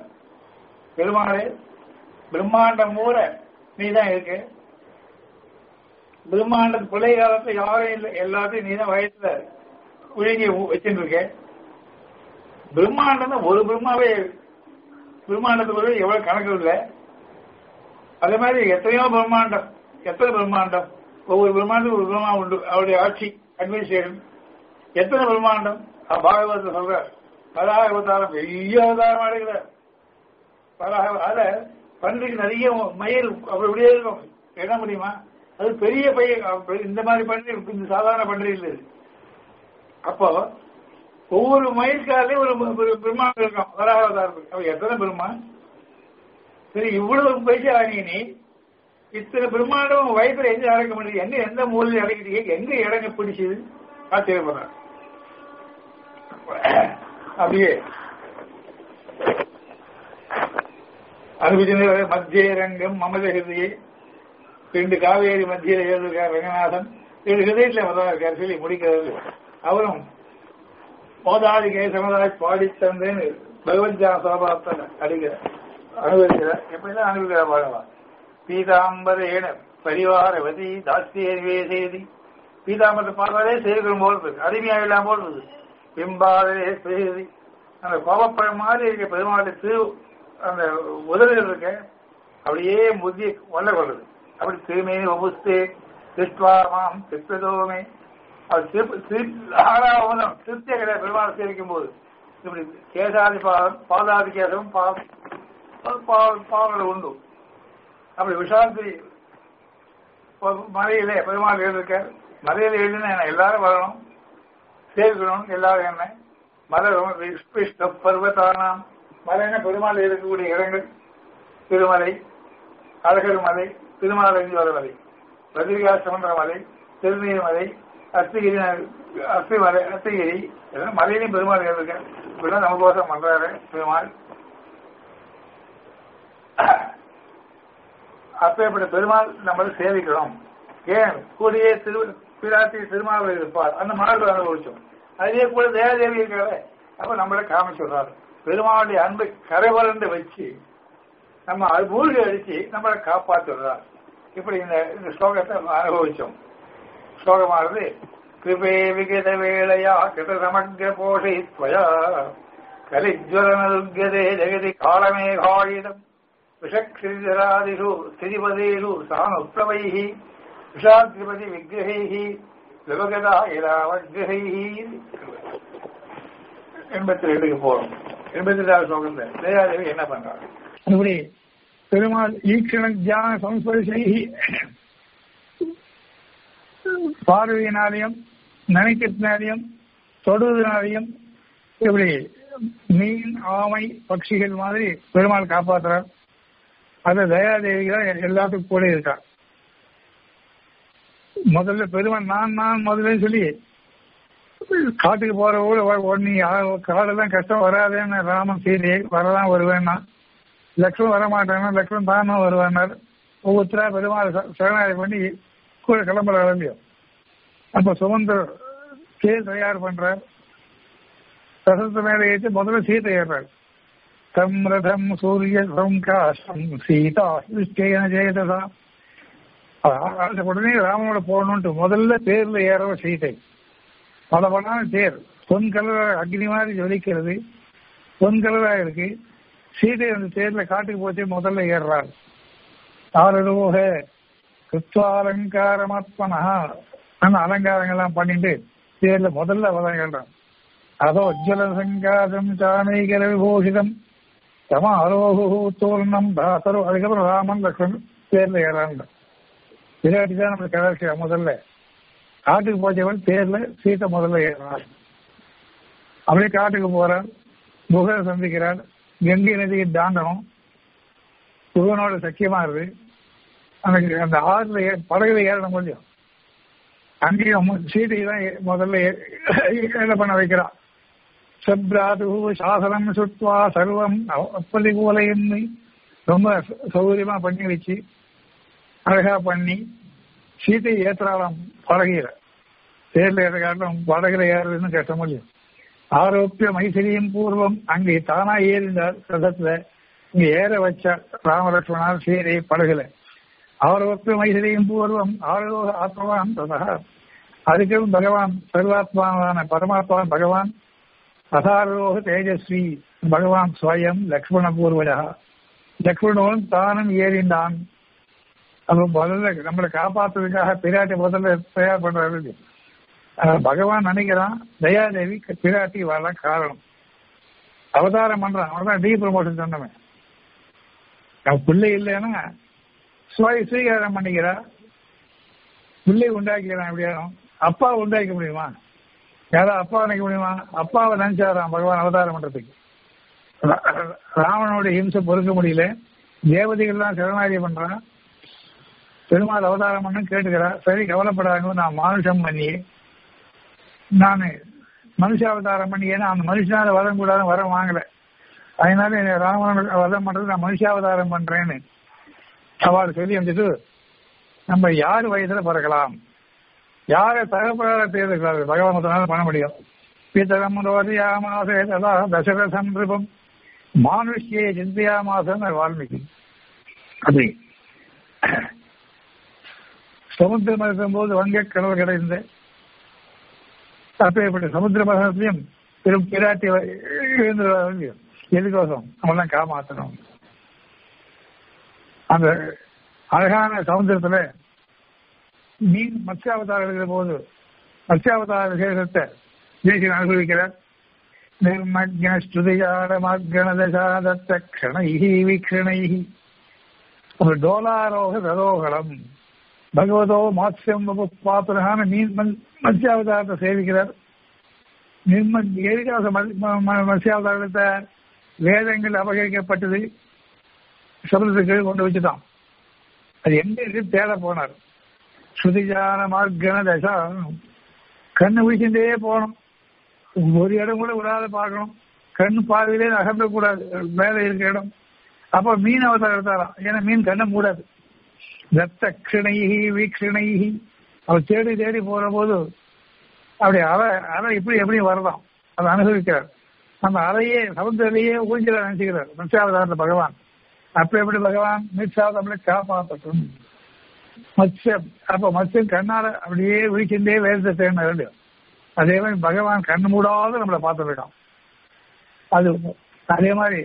பெருமாளே பிரம்மாண்டம் மூல நீ தான் இருக்கு பிரம்மாண்டத்து பிள்ளை காலத்துல யாரும் இல்லை எல்லாத்தையும் நீ தான் வயசுல விழுங்கி வச்சுட்டு இருக்க பிரம்மாண்டம் தான் ஒரு பிரம்மாவே பிரம்மாண்டத்துக்குள்ள எவ்வளவு கணக்கு இல்லை அதே மாதிரி எத்தனையோ பிரம்மாண்டம் எத்தனை பிரம்மாண்டம் ஒவ்வொரு பிரம்மாண்டத்துக்கு ஒரு பிரம்மா உண்டு அவருடைய ஆட்சி அட்மினிஸ்ட்ரேஷன் எத்தனை பிரம்மாண்டம் பாகவதத்தை சொல்ற பராக அவதாரம் பெரிய அவதாரம் எடுக்கிறார் பராக அத பன்றிக்கு நிறைய மயில் அப்படி இப்படியே இருக்கும் என்ன முடியுமா அது பெரிய பையன் இந்த மாதிரி பன்றி இந்த சாதாரண பன்றி இல்லை அப்போ ஒவ்வொரு மயில்காலையும் ஒரு பிரம்மாண்டம் இருக்கும் வராக அவதாரம் அவ எத்தனை பிரம்மா சரி இவ்வளவு பைசா ஆகிய நீ இத்தனை பிரம்மாண்டம் வயசுல எங்க அடக்க முடியுது எங்க எந்த மூலையில் அடக்கிட்டீங்க எங்க இடங்க பிடிச்சது ஆச்சரியப்படுறான் அப்படியே அனுபவிச்ச மத்திய ரங்கம் மமதகிருதியை ரெண்டு காவேரி மத்தியில எழுதிருக்கார் ரங்கநாதன் ரெண்டு ஹிருதயத்துல முதல்ல இருக்கார் சொல்லி முடிக்கிறது அவரும் போதாதி கேசமதாய் பாடி தந்தேன்னு பகவத்ஜா சோபாப்தன் அடிக்கிறார் அனுபவிக்கிறார் எப்படிதான் அனுபவிக்கிறார் பாடலாம் பீதாம்பரேன பரிவாரவதி தாஸ்தியர்வே செய்தி பீதாம்பரத்தை பார்த்தாலே செய்திருக்கும் போல் இருக்கு அடிமையாக இல்லாம போல் இருக்கு பிம்பாதலே செய்தி அந்த கோபப்பழம் மாதிரி இருக்க பெருமாளுடைய திரு அந்த உதவிகள் இருக்க அப்படியே முத்தி கொள்ள கொள்ளுது அப்படி திருமேனி ஒபுஸ்தே திருஷ்டுவாமாம் திருப்பதோமே அது ஆறாவதும் திருப்திய கிடையாது பெருமாள் சேவிக்கும் போது இப்படி கேசாதி பாதம் பாதாதி கேசம் பாவங்கள் உண்டு அப்படி விஷாந்தி மலையிலே பெருமாள் எழுதிருக்க மலையில எழுதினா எல்லாரும் வரணும் சேர்க்கணும் எல்லாரும் என்ன மலை விஷ்ணு பர்வதானாம் மலைன்னா பெருமாள் இருக்கக்கூடிய இடங்கள் திருமலை அழகர் மலை திருமாலஞ்சுவர மலை பதிரிகாசமன்ற மலை திருநீர் மலை அத்திகிரி அத்திமலை அத்திகிரி மலையிலையும் பெருமாள் இருக்க இப்படிலாம் நமக்கோசம் பண்றாரு பெருமாள் அப்பேற்பட்ட பெருமாள் நம்மளை சேவிக்கிறோம் ஏன் கூடிய திரு பிராட்டி திருமாவளி இருப்பார் அந்த மார்பு அனுபவிச்சோம் அதே கூட தேவதேவி இருக்கிறத அப்ப நம்மளை காமிச்சுடுறாரு பெருமாளுடைய அன்பை கரைவரண்டு வச்சு நம்ம அது மூழ்கி அடிச்சு நம்மளை காப்பாற்றுறார் இப்படி இந்த இந்த ஸ்லோகத்தை அனுபவிச்சோம் ஸ்லோகமானது கிருபே விகித வேளையா கிருத சமக்ர போஷயித்வயா கலிஜ்வரனதுர்கதே ஜெகதி காலமேகாயுதம் விஷக்ஷிராதிஷு ஸ்திதிபதேஷு சானுப்ளவைः விஷாதிபதி விக்கிரகைः விவகதா இலாவக்கிரகைः எண்பத்தி ரெண்டுக்கு போறோம் எண்பத்தி ரெண்டாவது ஸ்லோகத்துல தயாதேவி என்ன பண்றாங்க அப்படி பெருமாள் ஈக்ஷண தியான சம்ஸ்பரிசை பார்வையினாலையும் நினைக்கிறதுனாலையும் தொடுவதனாலையும் இப்படி மீன் ஆமை பட்சிகள் மாதிரி பெருமாள் காப்பாற்றுறார் அது தயாதேவி தான் எல்லாத்துக்கும் கூட இருக்கா முதல்ல பெருமாள் நான் நான் முதல்ல சொல்லி காட்டுக்கு போற ஊர் உடனே காடெல்லாம் கஷ்டம் வராதேன்னு ராமன் சீதையை வரலாம் வருவேன்னா லக்ஷ்மணன் வர மாட்டானா லக்ஷ்மணன் தானும் வருவானார் ஒவ்வொருத்தரா பெருமாள் சரணாதி பண்ணி கூட கிளம்புறாரு இல்லையோ அப்ப சுமந்தர் தேர் தயார் பண்றார் ரசத்து மேல ஏற்று முதல்ல சீதை ஏறார் தம் ரதம் சூரிய சம்காசம் சீதா நிச்சயன ஜெயதா அந்த உடனே ராமனோட போகணும்ட்டு முதல்ல தேர்ல ஏறவ சீதை பல பலான தேர் பொன் கலரா அக்னி மாதிரி ஜொலிக்கிறது பொன் கலரா இருக்கு சீதை அந்த தேர்ல காட்டுக்கு போச்சு முதல்ல ஏறுறாள் ஆரலோக கிருத்வாலங்காரமாத்மனா அந்த அலங்காரங்கள்லாம் பண்ணிட்டு தேர்ல முதல்ல அவதான் ஏறான் அதோ உஜ்வல சங்காதம் சாணைகர விபூஷிதம் தம அரோகு தோரணம் தாசரோ அதுக்கப்புறம் ராமன் லக்ஷ்மணன் தேர்ல ஏறான் விராட்டி தான் நம்ம கலாட்சியா முதல்ல காட்டுக்கு போச்சவன் தேர்ல சீத்தை முதல்ல ஏறான் அப்படியே காட்டுக்கு போறான் புகழ சந்திக்கிறான் கங்கை நதியை தாண்டணும் புகனோட சக்கியமா இருக்கு அந்த அந்த ஆறுல படகுல ஏறணும் கொஞ்சம் அங்கேயும் சீதையை தான் முதல்ல என்ன பண்ண வைக்கிறான் சப்ராது சாசனம் சுத்வா சர்வம் அப்பதி போலையின்மை ரொம்ப சௌகரியமா பண்ணி வச்சு அழகா பண்ணி சீதையை ஏத்துறாளாம் படகையில தேர்ல ஏற காட்டும் படகுல ஏறுறதுன்னு கஷ்டம் இல்லையும் ஆரோக்கிய மைசிரியும் பூர்வம் அங்கே தானா ஏறினார் ரதத்துல இங்க ஏற வச்சார் ராமலட்சுமணால் சீரை படகுல அவரவற்கு மைசிலையும் பூர்வம் ஆரோக ஆத்மவான் ததா அதுக்கும் பகவான் சர்வாத்மாவான பரமாத்மான் பகவான் அசாரோக தேஜஸ்வி பகவான் ஸ்வயம் லக்ஷ்மண பூர்வஜா லக்ஷ்மணன் தானும் ஏறிண்டான் அப்ப முதல்ல நம்மளை காப்பாத்துறதுக்காக பிராட்டி முதல்ல தயார் பண்றாரு அஹ் பகவான் நினைக்கிறான் தயாதேவி பிராட்டி வர காரணம் அவதாரம் பண்றான் அவன் டி ப்ரமோஷன் சொன்னவன் அவன் பிள்ளை இல்லைன்னா சுவாய் ஸ்வீகாரம் பண்ணிக்கிறா பிள்ளை உண்டாக்கிறான் எப்படியாரும் அப்பா உண்டாக்க முடியுமா யாராவது அப்பா நினைக்க முடியுமா அப்பாவை நினைச்சாராம் பகவான் அவதாரம் பண்றதுக்கு ரா- ராவணனுடைய ஹிம்சை பொறுக்க முடியல தேவதைகள் தான் சரணாகி பண்றான் பெருமாள் அவதாரம் பண்ண கேட்டுக்கிறா சரி கவலைப்படாங்க நான் மானுஷம் பண்ணி நான் மனுஷாவதாரம் பண்ணி ஏன்னா அந்த மனுஷனால வரம் கூடாது வரம் வாங்கல அதனால என்னை ராவணன் வதம் பண்றது நான் மனுஷாவதாரம் பண்றேன்னு அவள் சொல்லி வந்துட்டு நம்ம யார் வயதுல பிறக்கலாம் யாரை தகப்படாத தேர்தல் பகவான் ஒருத்தனால பண்ண முடியும் பித்தரம் ரோதியாமாசே ததா தசரசம் நிருபம் மானுஷ்யே சிந்தியாமாசன் வால்மீகி அப்படி சமுத்திரம் இருக்கும்போது வங்க கடல் கிடைந்து அப்பேற்பட்ட சமுத்திர மகனத்தையும் பெரும் பிராட்டி எழுந்துருவாங்க எதுக்கோசம் நம்மளாம் காமாத்தணும் அந்த அழகான சமுத்திரத்துல மீன் மத்ஸ்யாவதாரம் இருக்கிற போது மத்ஸ்யாவதார விசேஷத்தை தேசியம் அனுபவிக்கிறார் நிர்மக்னஸ்துதியாடமக்னதசாதத்த க்ஷணைஹி விக்ஷணைஹி ஒரு டோலாரோக ரதோகலம் பகவதோ மாத்ஸ்யம் பாத்திரகான மீன் மத்- மத்ஸ்யாவதாரத்தை சேவிக்கிறார் நிர்ம எதுக்காக மத்ஸ்யாவதாரத்தை வேதங்கள் அபகரிக்கப்பட்டது சபதத்துக்கு கொண்டு வச்சுட்டான் அது எங்க இருக்கு தேட போனார் ஸ்ருதிஜான மார்க்கன தசா கண்ணு விழிச்சுட்டே போகணும் ஒரு இடம் கூட விடாத பார்க்கணும் கண் பார்வையிலே அகம்பக்கூடாது மேலே இருக்க இடம் அப்ப மீன் அவதாரம் எடுத்தாராம் ஏன்னா மீன் கண்ணை மூடாது ரத்த கிணைகி வீக்ஷணைகி அவர் தேடி தேடி போற போது அப்படி அலை அலை இப்படி எப்படி வரலாம் அதை அனுபவிக்கிறார் அந்த அலையே சமுத்திரையே ஊஞ்சல நினைச்சுக்கிறார் மத்ஸ்யாவதாரத்தில் பகவான் அப்ப எப்படி பகவான் மித்சாவதம்ல காப்பாற்றட்டும் மத்ஸ்யம் அப்ப மத்ஸ்யம் கண்ணால அப்படியே விழிச்சுட்டே வேதத்தை தேடின வேண்டும் அதே மாதிரி பகவான் கண்ணு மூடாத நம்மளை பார்த்து இருக்கான் அது அதே மாதிரி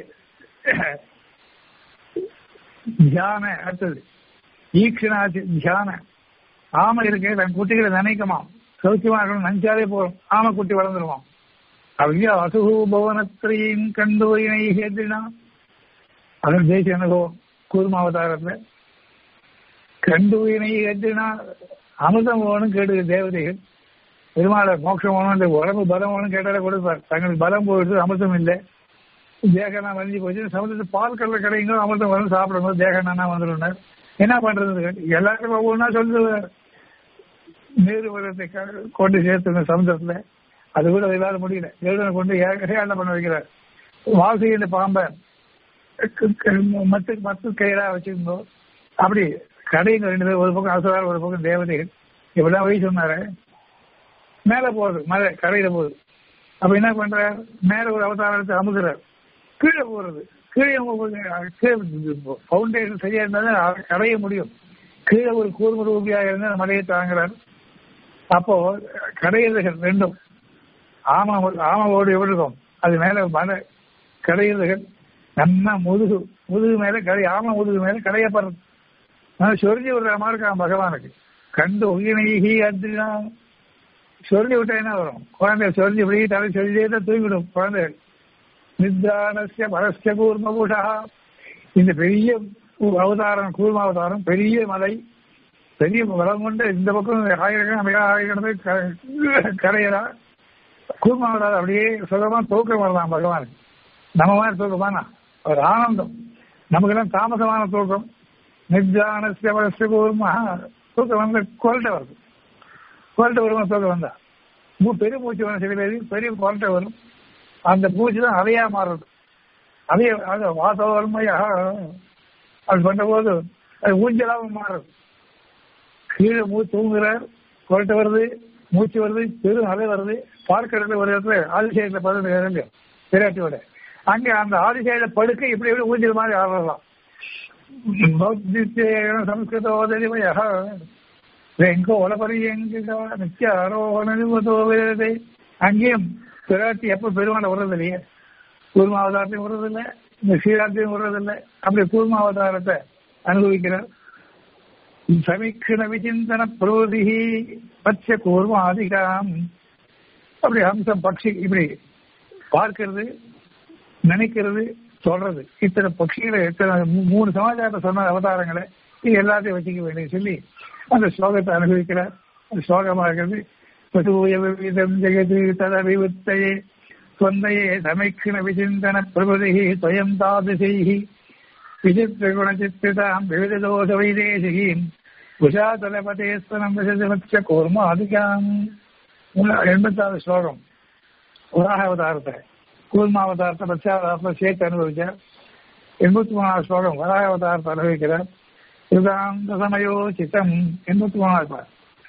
தியான அடுத்தது ஈக்ஷனாச்சு தியான ஆமை இருக்கு தன் குட்டிகளை நினைக்குமா சௌக்கியமா இருக்கணும் நினைச்சாலே போதும் ஆமை குட்டி வளர்ந்துருவான் அப்படியே அசுகு பவனத்திரையும் கண்டு இணை சேர்த்துனா அதன் தேசிய அனுபவம் கூர்மாவதாரத்துல கண்டு இணை சேர்த்துனா அமிர்தம் வேணும் கேட்டு தேவதைகள் பெருமாளை மோட்சம் வேணும் இந்த உடம்பு பலம் வேணும் கேட்டாலே கொடுப்பார் தங்களுக்கு பலம் போயிடுது அமிர்தம் இல்லை தேகனா வலிஞ்சு போச்சு சமுதிரத்து பால் கடல கிடைங்க அமிர்தம் வரும் சாப்பிடுங்க தேகனா வந்துடும் என்ன பண்றது எல்லாருக்கும் ஒவ்வொன்றா சொல்லுவார் நீர் உலகத்தை க- கொண்டு சேர்த்து சமுதிரத்துல அது கூட இல்லாத முடியல எழுதனை கொண்டு ஏகரையாண்ட பண்ண வைக்கிறார் வாசியின் பாம்பை க- க- மத்து மத்து கயிறா வச்சிருந்தோம் அப்படி கடைங்க ரெண்டு பேர் ஒரு பக்கம் அசுரார் ஒரு பக்கம் தேவதைகள் இப்படிலாம் வழி சொன்னாரு மேல போகுது மலை கரையில போகுது அப்ப என்ன பண்றார் மேல ஒரு அவதாரத்தை அமுக்குறார் கீழே போறது கீழே பவுண்டேஷன் சரியா இருந்தாலும் அதை கடைய முடியும் கீழே ஒரு கூர்ம ரூபியா இருந்து அந்த மலையை தாங்குறார் அப்போ கடையிறதுகள் ரெண்டும் ஆமா ஆமாவோடு எப்படி இருக்கும் அது மேல மலை கடையிறதுகள் நல்லா முதுகு முதுகு மேல கடை ஆமா முதுகு மேல கடையப்படுறது நான் சொரிஞ்சு விடுற மாதிரி இருக்கான் பகவானுக்கு கண்டு ஒகினைகி அத்தினா சொரிஞ்சு விட்டா என்ன வரும் குழந்தை சொரிஞ்சு இப்படி தலை சொரிஞ்சே தான் தூங்கிடும் குழந்தைகள் நித்தானசிய பரஸ்ய கூர்மபூஷா இந்த பெரிய அவதாரம் கூர்ம அவதாரம் பெரிய மலை பெரிய வளம் கொண்டு இந்த பக்கம் ஆயிரக்கணக்கான மிக ஆயிரக்கணக்கு கரையறா கூர்ம அவதாரம் அப்படியே சுகமா தூக்கம் வரலாம் பகவானுக்கு நம்ம மாதிரி தூக்கமானா ஒரு ஆனந்தம் நமக்கெல்லாம் தாமசமான தூக்கம் நிர்ஜானசிய பரஸ்ய கூர்மா தூக்கம் வந்து குவாலிட்ட வருது குவாலிட்ட வருமா தூக்கம் வந்தா மூ- பெரிய மூச்சு வரும் சில பேருக்கு பெரிய குவாலிட்ட வரும் அந்த பூச்சி தான் அலையா மாறுறது அலைய அது வாசவர்மையா அது பண்ண போது அது ஊஞ்சலாவும் மாறுறது கீழே மூ தூங்குறார் கொரட்டை வருது மூச்சு வருது பெரும் அலை வருது பார்க்கறதுல ஒரு இடத்துல ஆதிசேயத்துல படுத்து விராட்டியோட அங்க அந்த ஆதிசேயில படுக்க இப்படி இப்படி ஊஞ்சல் மாதிரி ஆடலாம் பௌத்தித்தேன சம்ஸ்கிருதோதரிவய வெங்கோலபரியங்க நித்திய ஆரோகணோ வேதே அங்கேயும் பிராட்டி எப்ப பெருமாளை வர்றதில்லையே கூர்மாவதாரத்தையும் வர்றதில்லை இந்த ஸ்ரீராத்தையும் வர்றதில்லை அப்படி கூர்மாவதாரத்தை அனுபவிக்கிறார் சமீக்ஷண விசிந்தன புரோதி பச்ச கூர்மாதிகாம் அப்படி ஹம்சம் பக்ஷி இப்படி பார்க்கிறது நினைக்கிறது சொல்றது இத்தனை பட்சிகளை இத்தனை மூ- மூணு சமாச்சாரத்தை சொன்ன அவதாரங்களை இது எல்லாத்தையும் வச்சுக்க வேண்டிய சொல்லி அந்த ஸ்லோகத்தை அனுபவிக்கிறார் அந்த ஸ்லோகமா இருக்கிறது பசுவிதம் ஜெகது ததவிவுத்தையே தொந்தையே சமைக்கிண விசிந்தன பிரபுதி துவயம் தாதிசைஹி விசித்திர குணச்சித்திதாம் விவித தோஷ வைதேசிகீம் குஷாதலபதேஸ்வரம் விசதமச்ச கூர்மாதிகாம் எண்பத்தாவது ஸ்லோகம் வராக அவதாரத்தை கூர்மா அவதாரத்தை பச்சாவதாரத்தை சேர்த்து அனுபவிச்சார் எண்பத்தி மூணாவது ஸ்லோகம் வராக அவதாரத்தை அனுபவிக்கிறார் யுகாந்த சமயோ சித்தம் எண்பத்தி மூணாவது பார்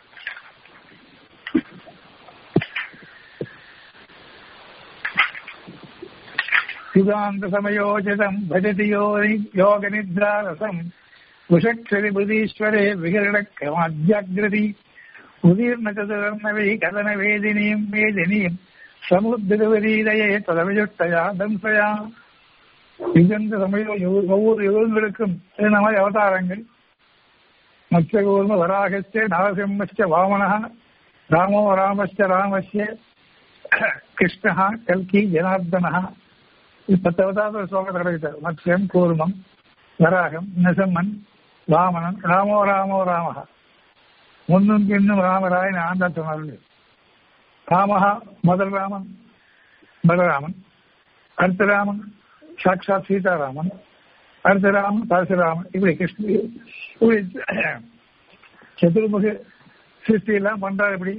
யுகாந்த சமயோஜிதம் பஜதி யோனி யோக நித்ராரசம் உஷக்ஷரி புதீஸ்வரே விகரணக்கமாஜாகிரதி உதீர்ண சதுரர்ணவை கதன வேதினியும் வேதினியும் சமுத்திரவரீதையே ததவியுட்டயா தம்சயா யுகந்த சமயம் யு- ஒவ்வொரு யுகங்களுக்கும் இந்த மாதிரி அவதாரங்கள் மத்ஸ்யகூர்ம வராகஸ்ய நரசிம்மஸ்ய வாமனः ராமோ ராமஸ்ய ராமஸ்ய கிருஷ்ணः கல்கி ஜனார்தனः இது பத்து அவதார ஸ்லோகத்தை கிடைக்கிறார் மத்ஸ்யம் கூர்மம் வராகம் நரசிம்மன் வாமனன் ராமோ ராமோ ராமः முன்னும் பின்னும் ராமராய் நான் தான் சொன்னார்கள் ராமஹா முதல் ராமன் பலராமன் அடுத்த ராமன் சாட்சாத் சீதாராமன் அடுத்த ராமன் பரசுராமன் இப்படி கிருஷ்ண இப்படி சதுர்முக சிருஷ்டி எல்லாம் பண்றாரு இப்படி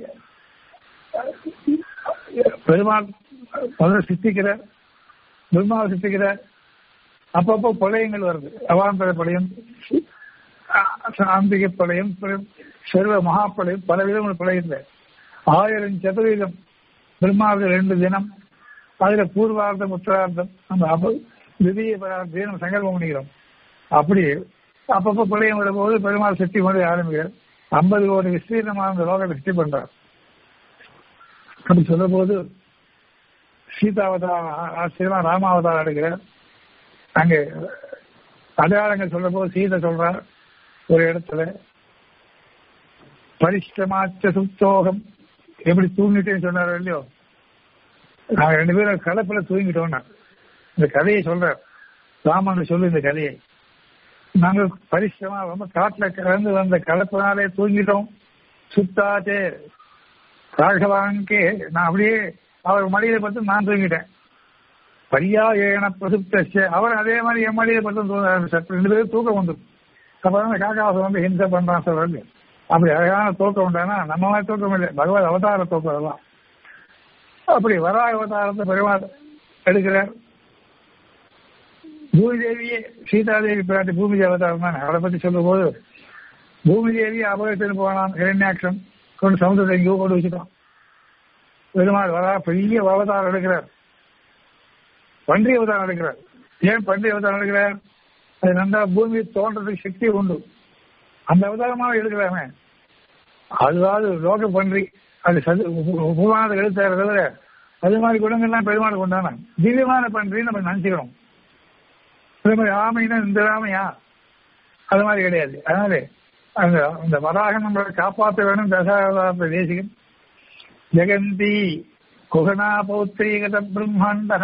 பெருமாள் முதல்ல சித்திக்கிறார் பெருமாள் சித்திக்கிறார் அப்பப்போ பழையங்கள் வருது அவாந்தர பழையம் சாந்திக பழையம் சர்வ மகாப்பழையம் பல விதங்கள் பழையத்தில் ஆயிரம் சதவீதம் பிரம்மாவுக்கு ரெண்டு தினம் அதுல பூர்வார்த்தம் உத்தரார்த்தம் நம்ம அப்ப திடீய பரார்த்தம் நம்ம சங்கல்பம் பண்ணிக்கிறோம் அப்படி அப்பப்போ பிரளயம் வரும்போது பெருமாள் சக்தி கொண்டு ஆரம்பிக்கிறார் ஐம்பது கோடி விஸ்தீர்ணமான அந்த லோகத்தை சக்தி பண்றார் அப்படி சொல்லும் போது சீதாவதாரம் ஆச்சரியமா ராமாவதாரம் எடுக்கிறார் அங்கே அடையாளங்கள் சொல்லும் போது சீதை சொல்றார் ஒரு இடத்துல பரிஷ்டமாச்ச சுத்தோகம் எப்படி தூங்கிட்டேன்னு சொன்னாரோ இல்லையோ நாங்க ரெண்டு பேரும் கலப்புல தூங்கிட்டோம்னா இந்த கதையை சொல்றார் ராமன் சொல்லு இந்த கதையை நாங்க பரிஷ்டமா ரொம்ப காட்டுல கலந்து வந்த கலப்பினாலே தூங்கிட்டோம் சுத்தாச்சே ராகவாங்கே நான் அப்படியே அவர் மடியில பார்த்து நான் தூங்கிட்டேன் பரியா ஏன பிரசுப்தச்ச அவர் அதே மாதிரி என் மடியில பார்த்து தூங்க ஆரம்பிச்சார் ரெண்டு பேரும் தூக்கம் வந்துடும் அப்பதான் அந்த காக்காவாசம் வந்து ஹிம்சை பண்றான் சொல்றது அப்படி அழகான தூக்கம் உண்டானா நம்ம மாதிரி தூக்கம் இல்லை பகவத் அவதார தூக்கம் அதெல்லாம் அப்படி வராக அவதாரத்தை பெருமாள் எடுக்கிறார் பூமி தேவியே சீதாதேவி பிராட்டி பூமி அவதாரம் தான் அவளை பத்தி சொல்லும் போது பூமி தேவியை அபகத்தில் போனான் இரண்யாட்சம் கொண்டு சமுதிரத்தை எங்கேயோ கொண்டு வச்சுட்டான் பெருமாள் வரா பெரிய அவதாரம் எடுக்கிறார் பன்றி அவதாரம் எடுக்கிறார் ஏன் பன்றி அவதாரம் எடுக்கிறார் அது நன்றா பூமி தோன்றதுக்கு சக்தி உண்டு அந்த அவதாரமாக எடுக்கிறாமே அதுவாது லோக பன்றி அது சது உபமானத்தை எழுத்தாரு தவிர அது மாதிரி குணங்கள்லாம் பெருமாள் கொண்டான திவ்யமான பன்றி நம்ம நினைச்சுக்கிறோம் அதே மாதிரி ஆமைனா இந்த ராமையா அது மாதிரி கிடையாது அதனால அந்த அந்த வராகம் நம்மளை காப்பாற்ற வேணும் தசாவதாரத்தை தேசிகம் ஜெகந்தி குகனா பௌத்திரீகத பிரம்மாண்ட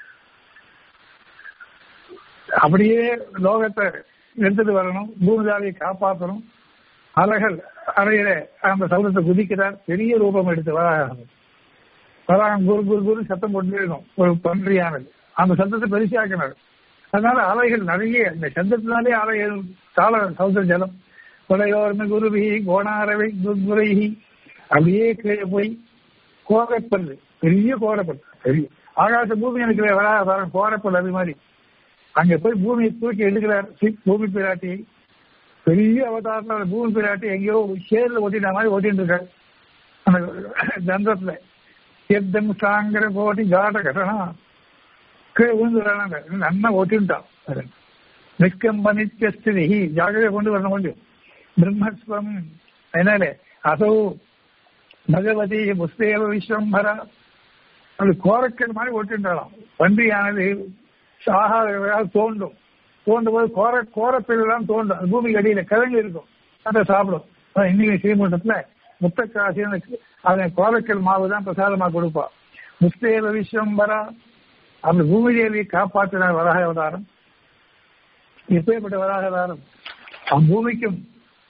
அப்படியே லோகத்தை எடுத்துட்டு வரணும் பூமிதாரியை காப்பாற்றணும் அலைகள் அறையில அந்த சவுதத்தை குதிக்கிறார் பெரிய ரூபம் எடுத்து வராகம் வராகம் குரு குரு குரு சத்தம் கொண்டு இருக்கும் ஒரு பன்றியானது அந்த சத்தத்தை பெருசாக்கினார் அதனால அலைகள் நிறைய இந்த சத்தத்தினாலே அலை தாள சவுத ஜலம் கொலையோர்ம குருவி கோணாரவை குருகுரைஹி அப்படியே கீழே போய் கோரப்பல் பெரிய கோரப்பல் பெரிய ஆகாச பூமி எனக்கு வராத கோரப்பல் அது மாதிரி அங்க போய் பூமியை தூக்கி எடுக்கிறார் பூமி பிராட்டியை பெரிய அவதாரத்தில் பூமி பிராட்டி எங்கேயோ சேர்ல ஓட்டின மாதிரி ஓட்டிட்டு இருக்காரு அந்த தந்தத்துல எத்தம் சாங்கிற போட்டி காட்ட கட்டணம் கீழே விழுந்து வராங்க நல்லா ஓட்டின்ட்டான் நிஷ்கம்ப நித்தியஸ்திதி ஜாகிரதை கொண்டு வரணும் கொஞ்சம் பிரம்மஸ்வம் அதனால அதோ பகவதி முஸ்தேவ விஸ்வம்பரா அது கோரக்கல் மாதிரி ஒட்டுண்டாலாம் பன்றியானது ஆகாத தோண்டும் தோண்டும் போது கோர கோரப்பில்லாம் தோண்டும் அது பூமிக்கு அடியில கிழங்கு இருக்கும் அதை சாப்பிடும் அதான் இன்னைக்கு ஸ்ரீமூட்டத்துல முத்தக்காசி அதன் கோரக்கல் மாவு தான் பிரசாதமா கொடுப்பா முஸ்தேவ விஸ்வம்பரா அந்த பூமி தேவியை காப்பாற்றினார் வராக அவதாரம் எப்பேற்பட்ட வராக அவதாரம் அவன் பூமிக்கும்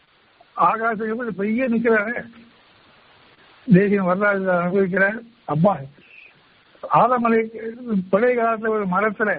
ஆகாசம் பெரிய நிக்கிறாரு தேசியம் வரலாறு அனுபவிக்கிறார் அம்மா ஆலமலை பழைய காலத்துல ஒரு மரத்துல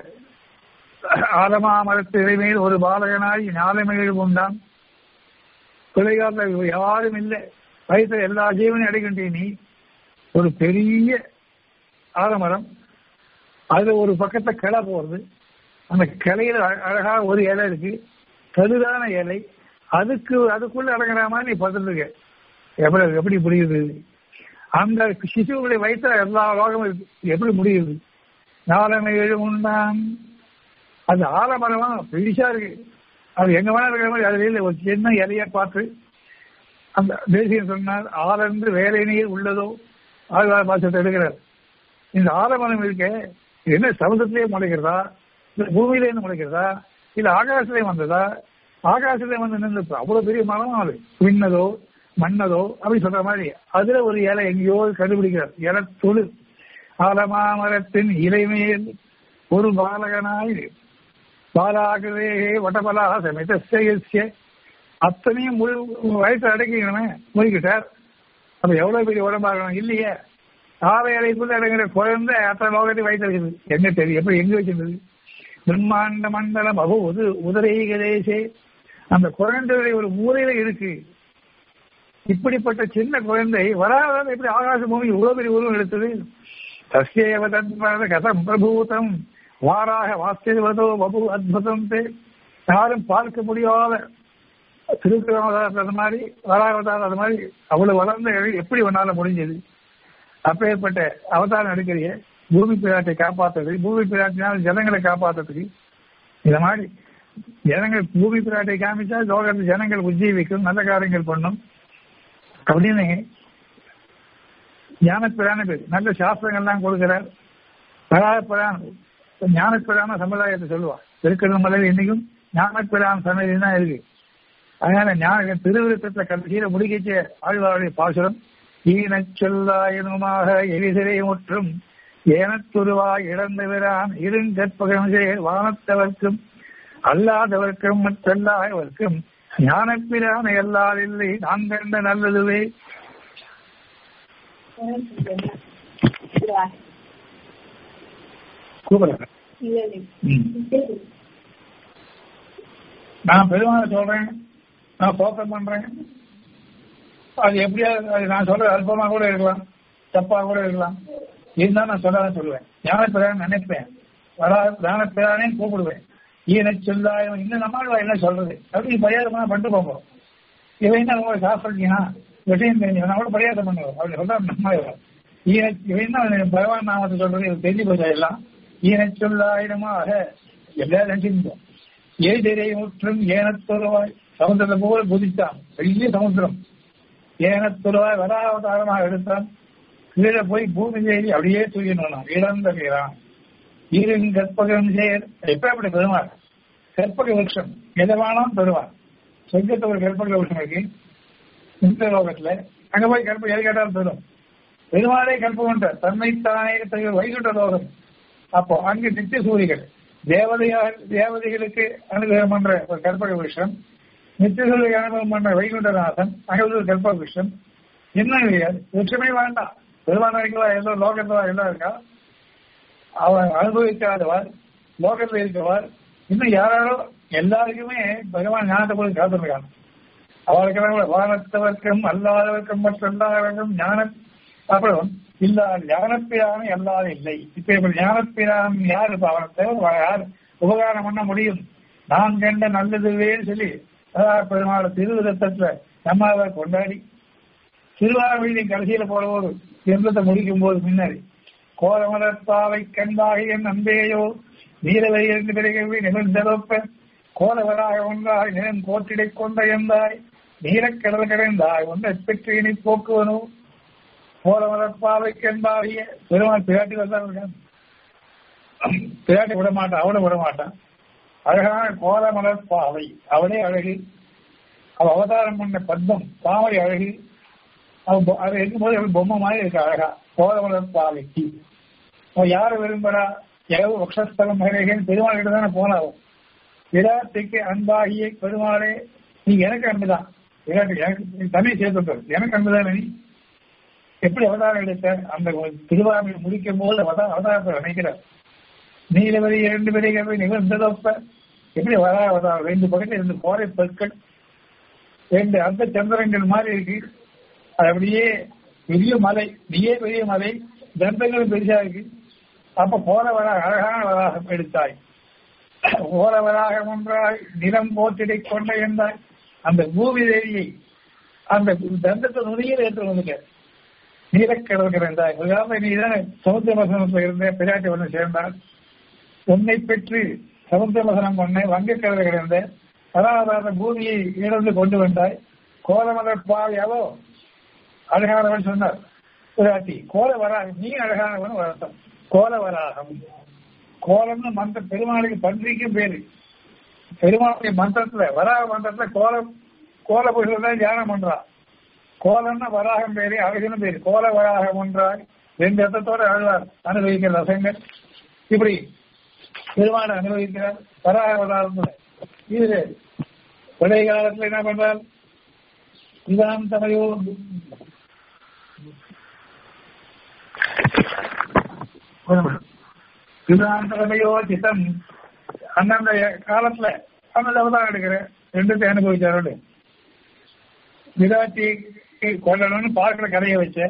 ஆலமா மரத்து இடைமையில் ஒரு பாலகனாய் ஞாலமையில் உண்டான் பழைய காலத்துல யாரும் இல்லை வயசுல எல்லா ஜீவனையும் அடைகின்ற நீ ஒரு பெரிய ஆலமரம் அதுல ஒரு பக்கத்துல கிளை போறது அந்த கிளையில அழகா ஒரு இலை இருக்கு கருதான இலை அதுக்கு அதுக்குள்ள அடங்குற மாதிரி நீ பார்த்துருக்க எப்படி எப்படி புரியுது அந்த சிசுவுடைய வயிற்றுல எல்லா லோகமும் இருக்கு எப்படி முடியுது நாலமை ஏழு உண்டான் அது ஆலமரமா பெருசா இருக்கு அது எங்க வேணா இருக்கிற மாதிரி அதுல ஒரு சின்ன இலைய பார்த்து அந்த தேசியம் சொன்னார் ஆலன்று வேலை நீர் உள்ளதோ ஆழ்வார் பாசத்தை எடுக்கிறார் இந்த ஆலமரம் இருக்க என்ன சமுதிரத்திலேயே முளைக்கிறதா இல்ல பூமியிலேருந்து முளைக்கிறதா இல்ல ஆகாசத்திலே வந்ததா ஆகாசத்திலே வந்து நின்று அவ்வளவு பெரிய மரம் அது விண்ணதோ மண்ணதோ அப்படி சொல்ற மாதிரி அதுல ஒரு இலை எங்கேயோ கண்டுபிடிக்கிறார் இலை தொழு ஆலமாமரத்தின் இலைமேல் ஒரு பாலகனாய் பாலாகவே வடபலா சமிதஸ்ய அத்தனையும் முழு வயசு அடக்கிக்கணுமே முடிக்கிட்டார் அப்ப எவ்வளவு பெரிய உடம்பாகணும் இல்லையே ஆறு இலைக்குள்ள அடங்குற குழந்தை அத்தனை லோகத்தையும் வயிற்று இருக்குது எங்க தெரியும் எப்படி எங்க வச்சிருந்தது பிரம்மாண்ட மண்டலம் அபு உது உதரை கதேசே அந்த குழந்தையுடைய ஒரு மூலையில இருக்கு இப்படிப்பட்ட சின்ன குழந்தை வராத எப்படி ஆகாச பூமி இவ்வளவு பெரிய உருவம் எடுத்தது தஸ்யேவ தத்வத கதம் பிரபூதம் வாராக வாஸ்தவதோ பபு அத்புதம் யாரும் பார்க்க முடியாத திருக்குறவதாரத்தை அது மாதிரி வராவதாரம் அது மாதிரி அவ்வளவு வளர்ந்த எப்படி ஒன்னால முடிஞ்சது அப்பேற்பட்ட அவதாரம் எடுக்கிறிய பூமி பிராட்டை காப்பாற்றுறது பூமி பிராட்டினால் ஜனங்களை காப்பாற்றுறதுக்கு இந்த மாதிரி ஜனங்கள் பூமி பிராட்டை காமிச்சா லோகத்து ஜனங்கள் உஜ்ஜீவிக்கும் நல்ல காரியங்கள் பண்ணும் அப்படின்னு ஞானப்பிரான பேர் நல்ல சாஸ்திரங்கள்லாம் கொடுக்கிறார் பராபிரான் ஞானப்பிரான சமுதாயத்தை சொல்லுவார் திருக்கடல் மலையில் இன்னைக்கும் ஞானப்பிரான் சன்னதி தான் இருக்கு அதனால ஞான திருவிருத்தத்தை கடைசியில முடிக்கிச்ச ஆழ்வாருடைய பாசுரம் ஈனச் சொல்லாயினுமாக எரிசிறை முற்றும் ஏனத்துருவாய் இழந்தவரான் இருங்கற்பகம் சேர் வானத்தவர்க்கும் அல்லாதவர்க்கும் மற்றல்லாதவர்க்கும் ஞானப்பிரான எல்லால் இல்லை நான் கண்ட நல்லதுவே கூப்பிடுறேன் நான் பெருமான சொல்றேன் நான் போக்கம் பண்றேன் அது எப்படியா அது நான் சொல்றது அல்பமா கூட இருக்கலாம் தப்பா கூட இருக்கலாம் இருந்தாலும் நான் சொல்லதான் சொல்லுவேன் ஞானப்பிரான் நினைப்பேன் வரா ஞானப்பிரானே கூப்பிடுவேன் ஈன சொல்லாயம் இன்னும் நம்மளுவா என்ன சொல்றது அப்படி பரியாசமா பண்ணிட்டு போவோம் இவன் என்ன உங்களை சாப்பிட்டீங்கன்னா விஷயம் தெரிஞ்சு நான் கூட பரியாசம் பண்ணுவோம் அப்படி சொல்றா நம்ம ஈன இவன் தான் பகவான் நாமத்தை சொல்றது இது தெரிஞ்சு போச்சா எல்லாம் ஈன சொல்லாயிரமாக எல்லாரும் நினைச்சிருந்தோம் ஏதிரை முற்றும் ஏனத்துறவாய் சமுத்திரத்தை போல குதித்தான் பெரிய சமுத்திரம் ஏனத்துறவாய் வராவதாரமாக எடுத்தான் கீழே போய் பூமி செய்தி அப்படியே தூக்கினான் இழந்த வீரான் ஈரின் கற்பகம் சேர் எப்ப பெருமாள் கற்பக விருஷம் எதை வேணாலும் பெறுவார் சொர்க்கத்தை ஒரு கற்பக விருஷம் இருக்கு இந்த லோகத்துல அங்க போய் கற்ப எது கேட்டாலும் பெறும் பெருமாளே கற்பகம்ன்ற தன்னைத்தானே தகுந்த வைகுண்ட லோகம் அப்போ அங்கு நித்திய சூரிகள் தேவதையா தேவதைகளுக்கு அனுகிரகம் பண்ற ஒரு கற்பக விஷயம் நித்தியசூரிக்கு அனுபவம் பண்ற வைகுண்டநாதன் அங்க ஒரு கற்பக விஷயம் என்ன கிடையாது விஷயமே வேண்டாம் பெருமாள் இருக்கவா எல்லாம் லோகத்துல எல்லாம் இருக்கா அவன் அனுபவிக்காதவர் லோகத்தில் இருக்கவர் இன்னும் யாராரோ எல்லாருக்குமே பகவான் ஞானத்தை போய் காத்திருக்காங்க அவர்களுக்கு வானத்தவர்க்கும் அல்லாதவர்க்கும் மற்ற எல்லாருக்கும் ஞானம் அப்புறம் இல்லா ஞானப்பிரான எல்லாரும் இல்லை இப்ப இப்ப ஞானப்பிரான் யாரு அவனை யார் உபகாரம் பண்ண முடியும் நான் கண்ட நல்லதுவே சொல்லி அதாவது பெருமாள் திருவிதத்துல நம்ம அதை கொண்டாடி திருவாரூரின் கடைசியில போறபோது எந்தத்தை முடிக்கும் போது முன்னாடி கோரமலர்த்தாவை கண்டாகிய நம்பேயோ நீலவை என்று பிறகு நிமிர்ந்தொப்ப கோலவராக ஒன்றாய் நிலம் கோட்டிடை கொண்ட எந்தாய் நீலக்கடல் கடைந்தாய் ஒன்றை பெற்று இனி போக்குவனோ கோலவரப்பாவைக்கு என்பாகிய பெருமாள் பிராட்டி வந்தாங்க பிராட்டி விட மாட்டான் அவளை விட மாட்டான் அழகான கோலமலர் பாவை அவளே அழகு அவ அவதாரம் பண்ண பத்மம் பாவை அழகு அவ அதை இருக்கும்போது அவள் பொம்மை மாதிரி இருக்கு அழகா கோலமலர் பாவைக்கு அவன் யாரை விரும்புறா எவ்வளவு வக்ஷஸ்தலம் மகிழகன் பெருமாள் கிட்ட தானே போனாவும் விராட்டிக்கு அன்பாகிய பெருமாளே நீ எனக்கு அன்புதான் விராட்டி எனக்கு தனி சேர்த்து எனக்கு அன்புதான் நீ எப்படி அவதாரம் எடுத்த அந்த திருவாரூரை முடிக்கும் போது அவதாரத்தை நினைக்கிறார் நீலவரி இரண்டு வரிகள் நிகழ்ந்ததொப்ப எப்படி வரா அவதாரம் ரெண்டு பக்கத்தில் ரெண்டு கோரை பொருட்கள் ரெண்டு அர்த்த சந்திரங்கள் மாதிரி இருக்கு அது அப்படியே பெரிய மலை நீயே பெரிய மலை தந்தங்களும் பெருசா இருக்கு அப்ப போறவராக அழகான வராகம் எடுத்தாய் போறவராக ஒன்றாய் நிலம் போத்திடை கொண்ட என்றாய் அந்த பூமி தேவியை அந்த தந்தத்தை நுனியில் ஏற்று வந்துட்ட நீலக்கடல் இருந்தாய் உதாரணம் நீ தான் சமுத்திர வசனத்தில் இருந்த பிராட்டி வந்து சேர்ந்தால் உன்னை பெற்று சமுத்திர வசனம் பண்ண வங்கக்கடல் கிடந்த அதாவது அந்த பூமியை இழந்து கொண்டு வந்தாய் கோலமலர் பாவையாவோ அழகானவன் சொன்னார் பிராட்டி கோல வராகம் நீ அழகானவன் வரட்டும் கோல வராகம் கோலம்னு மந்திர பெருமாளுக்கு பன்றிக்கும் பேரு பெருமாளுடைய மந்திரத்துல வராக மந்திரத்துல கோலம் கோல புருஷன் தான் தியானம் பண்றான் கோலம்னா வராகம் பேரு அழகுன்னு பேரு கோல வராகம் ஒன்றாய் ரெண்டு அர்த்தத்தோட அழுவார் அனுபவிக்கிற ரசங்கள் இப்படி பெருமாளை அனுபவிக்கிறார் வராக வராகம் இது பழைய காலத்துல என்ன பண்றார் இதான் தமையோ இதுதான் தலைமையோ சித்தம் அந்தந்த காலத்துல அந்த அவதாரம் எடுக்கிறேன் ரெண்டுத்தையும் அனுபவிச்சாரோடு விராட்டி கொள்ளணும்னு பார்க்கல கரைய வச்ச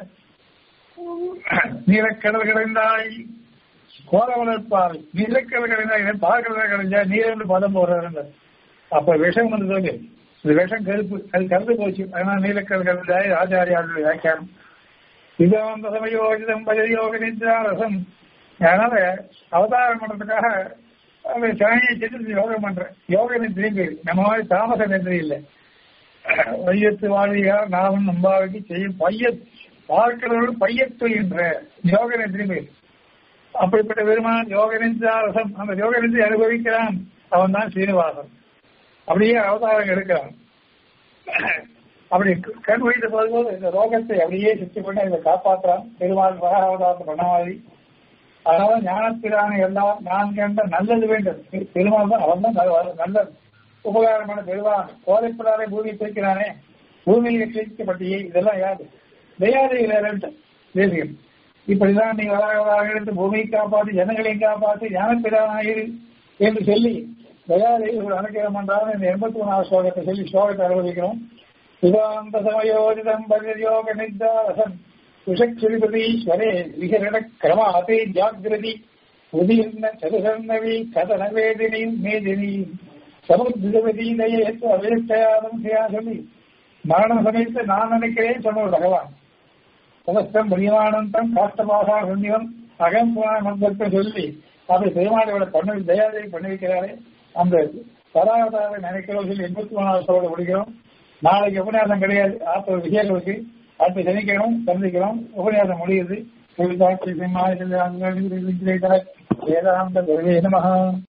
நீலக்கடல் கடைந்தாய் கோல வளர்ப்பாவை நீலக்கடல் கடைந்தாய் பார்க்கறத கடைஞ்சா நீர் பதம் போடுறாரு அப்ப விஷம் வந்து சொல்லு இந்த விஷம் கருப்பு அது கருது போச்சு அதனால நீலக்கடல் கடைந்தாய் ஆச்சாரியாருடைய வியாக்கியானம் விவேகானந்த சமயோகிதம் பஜயோக நித்யாரசம் அதனால அவதாரம் பண்றதுக்காக அந்த சாணியை செஞ்சு யோகம் பண்றேன் யோக நித்திரையும் பேரு நம்ம மாதிரி தாமச நித்திரை இல்லை வையத்து வாழ்வியார் நாமும் நம்பாவைக்கு செய்யும் பைய பார்க்கிறவர்கள் பையத்து என்ற யோக நித்திரையும் பேரு அப்படிப்பட்ட பெருமான் யோக நித்தியாரசம் அந்த யோக நித்திரை அனுபவிக்கிறான் அவன் தான் சீனிவாசன் அப்படியே அவதாரம் எடுக்கிறான் அப்படி கண் வைத்த போது இந்த ரோகத்தை அப்படியே சுத்தி பண்ணி இதை காப்பாற்றுறான் பெருமாள் வராவதாரத்தை பண்ண மாதிரி அதனால ஞானத்திலான எல்லாம் நான் கண்ட நல்லது வேண்டும் பெருமாள் தான் அவன் தான் நல்ல உபகாரமான பெருமான் கோதைப்பிடாரை பூமி தேய்க்கிறானே பூமியில் தேய்க்கப்பட்டியே இதெல்லாம் யாது தயாதை தேசியம் இப்படிதான் நீ வராக எடுத்து பூமியை காப்பாற்றி ஜனங்களையும் காப்பாற்றி ஞானப்பிரானாயிரு என்று சொல்லி தயாதை ஒரு அனுகிரம் என்றாலும் இந்த எண்பத்தி ஒன்றாவது ஸ்லோகத்தை சொல்லி ஸ்லோகத்தை அனுபவிக்கிறோம் சிவாந்த சமயோஜிதம் பரியோக நிர்தாரசன் விஷக்ஷிரிபதீஸ்வரே விகரண கிரமாதே ஜாகிரதி உதீர்ண சதுசர்ணவி கதன வேதினியும் மேதினியும் சமுத்திரவதீதையே அவேஷ்டயாதம் சொல்லி மரண சமயத்தை நான் நினைக்கிறேன் சொன்ன பகவான் சமஸ்தம் பரிமானந்தம் காஷ்டபாசா சந்திவம் அகம் புராண மந்திரத்தை சொல்லி அப்படி பெருமாளோட பண்ண தயாதேவி பண்ணி வைக்கிறாரே அந்த பராவதார நினைக்கிறோம் சொல்லி எண்பத்தி மூணாவது சொல்ல முடிக்கிறோம் நாளைக்கு உபன்யாசம் கிடையாது ஆத்தர் விஷயங்களுக்கு அடுத்த சனிக்கிழமை சந்திக்கிறோம் உபன்யாசம் முடியுது வேதாந்த நமகா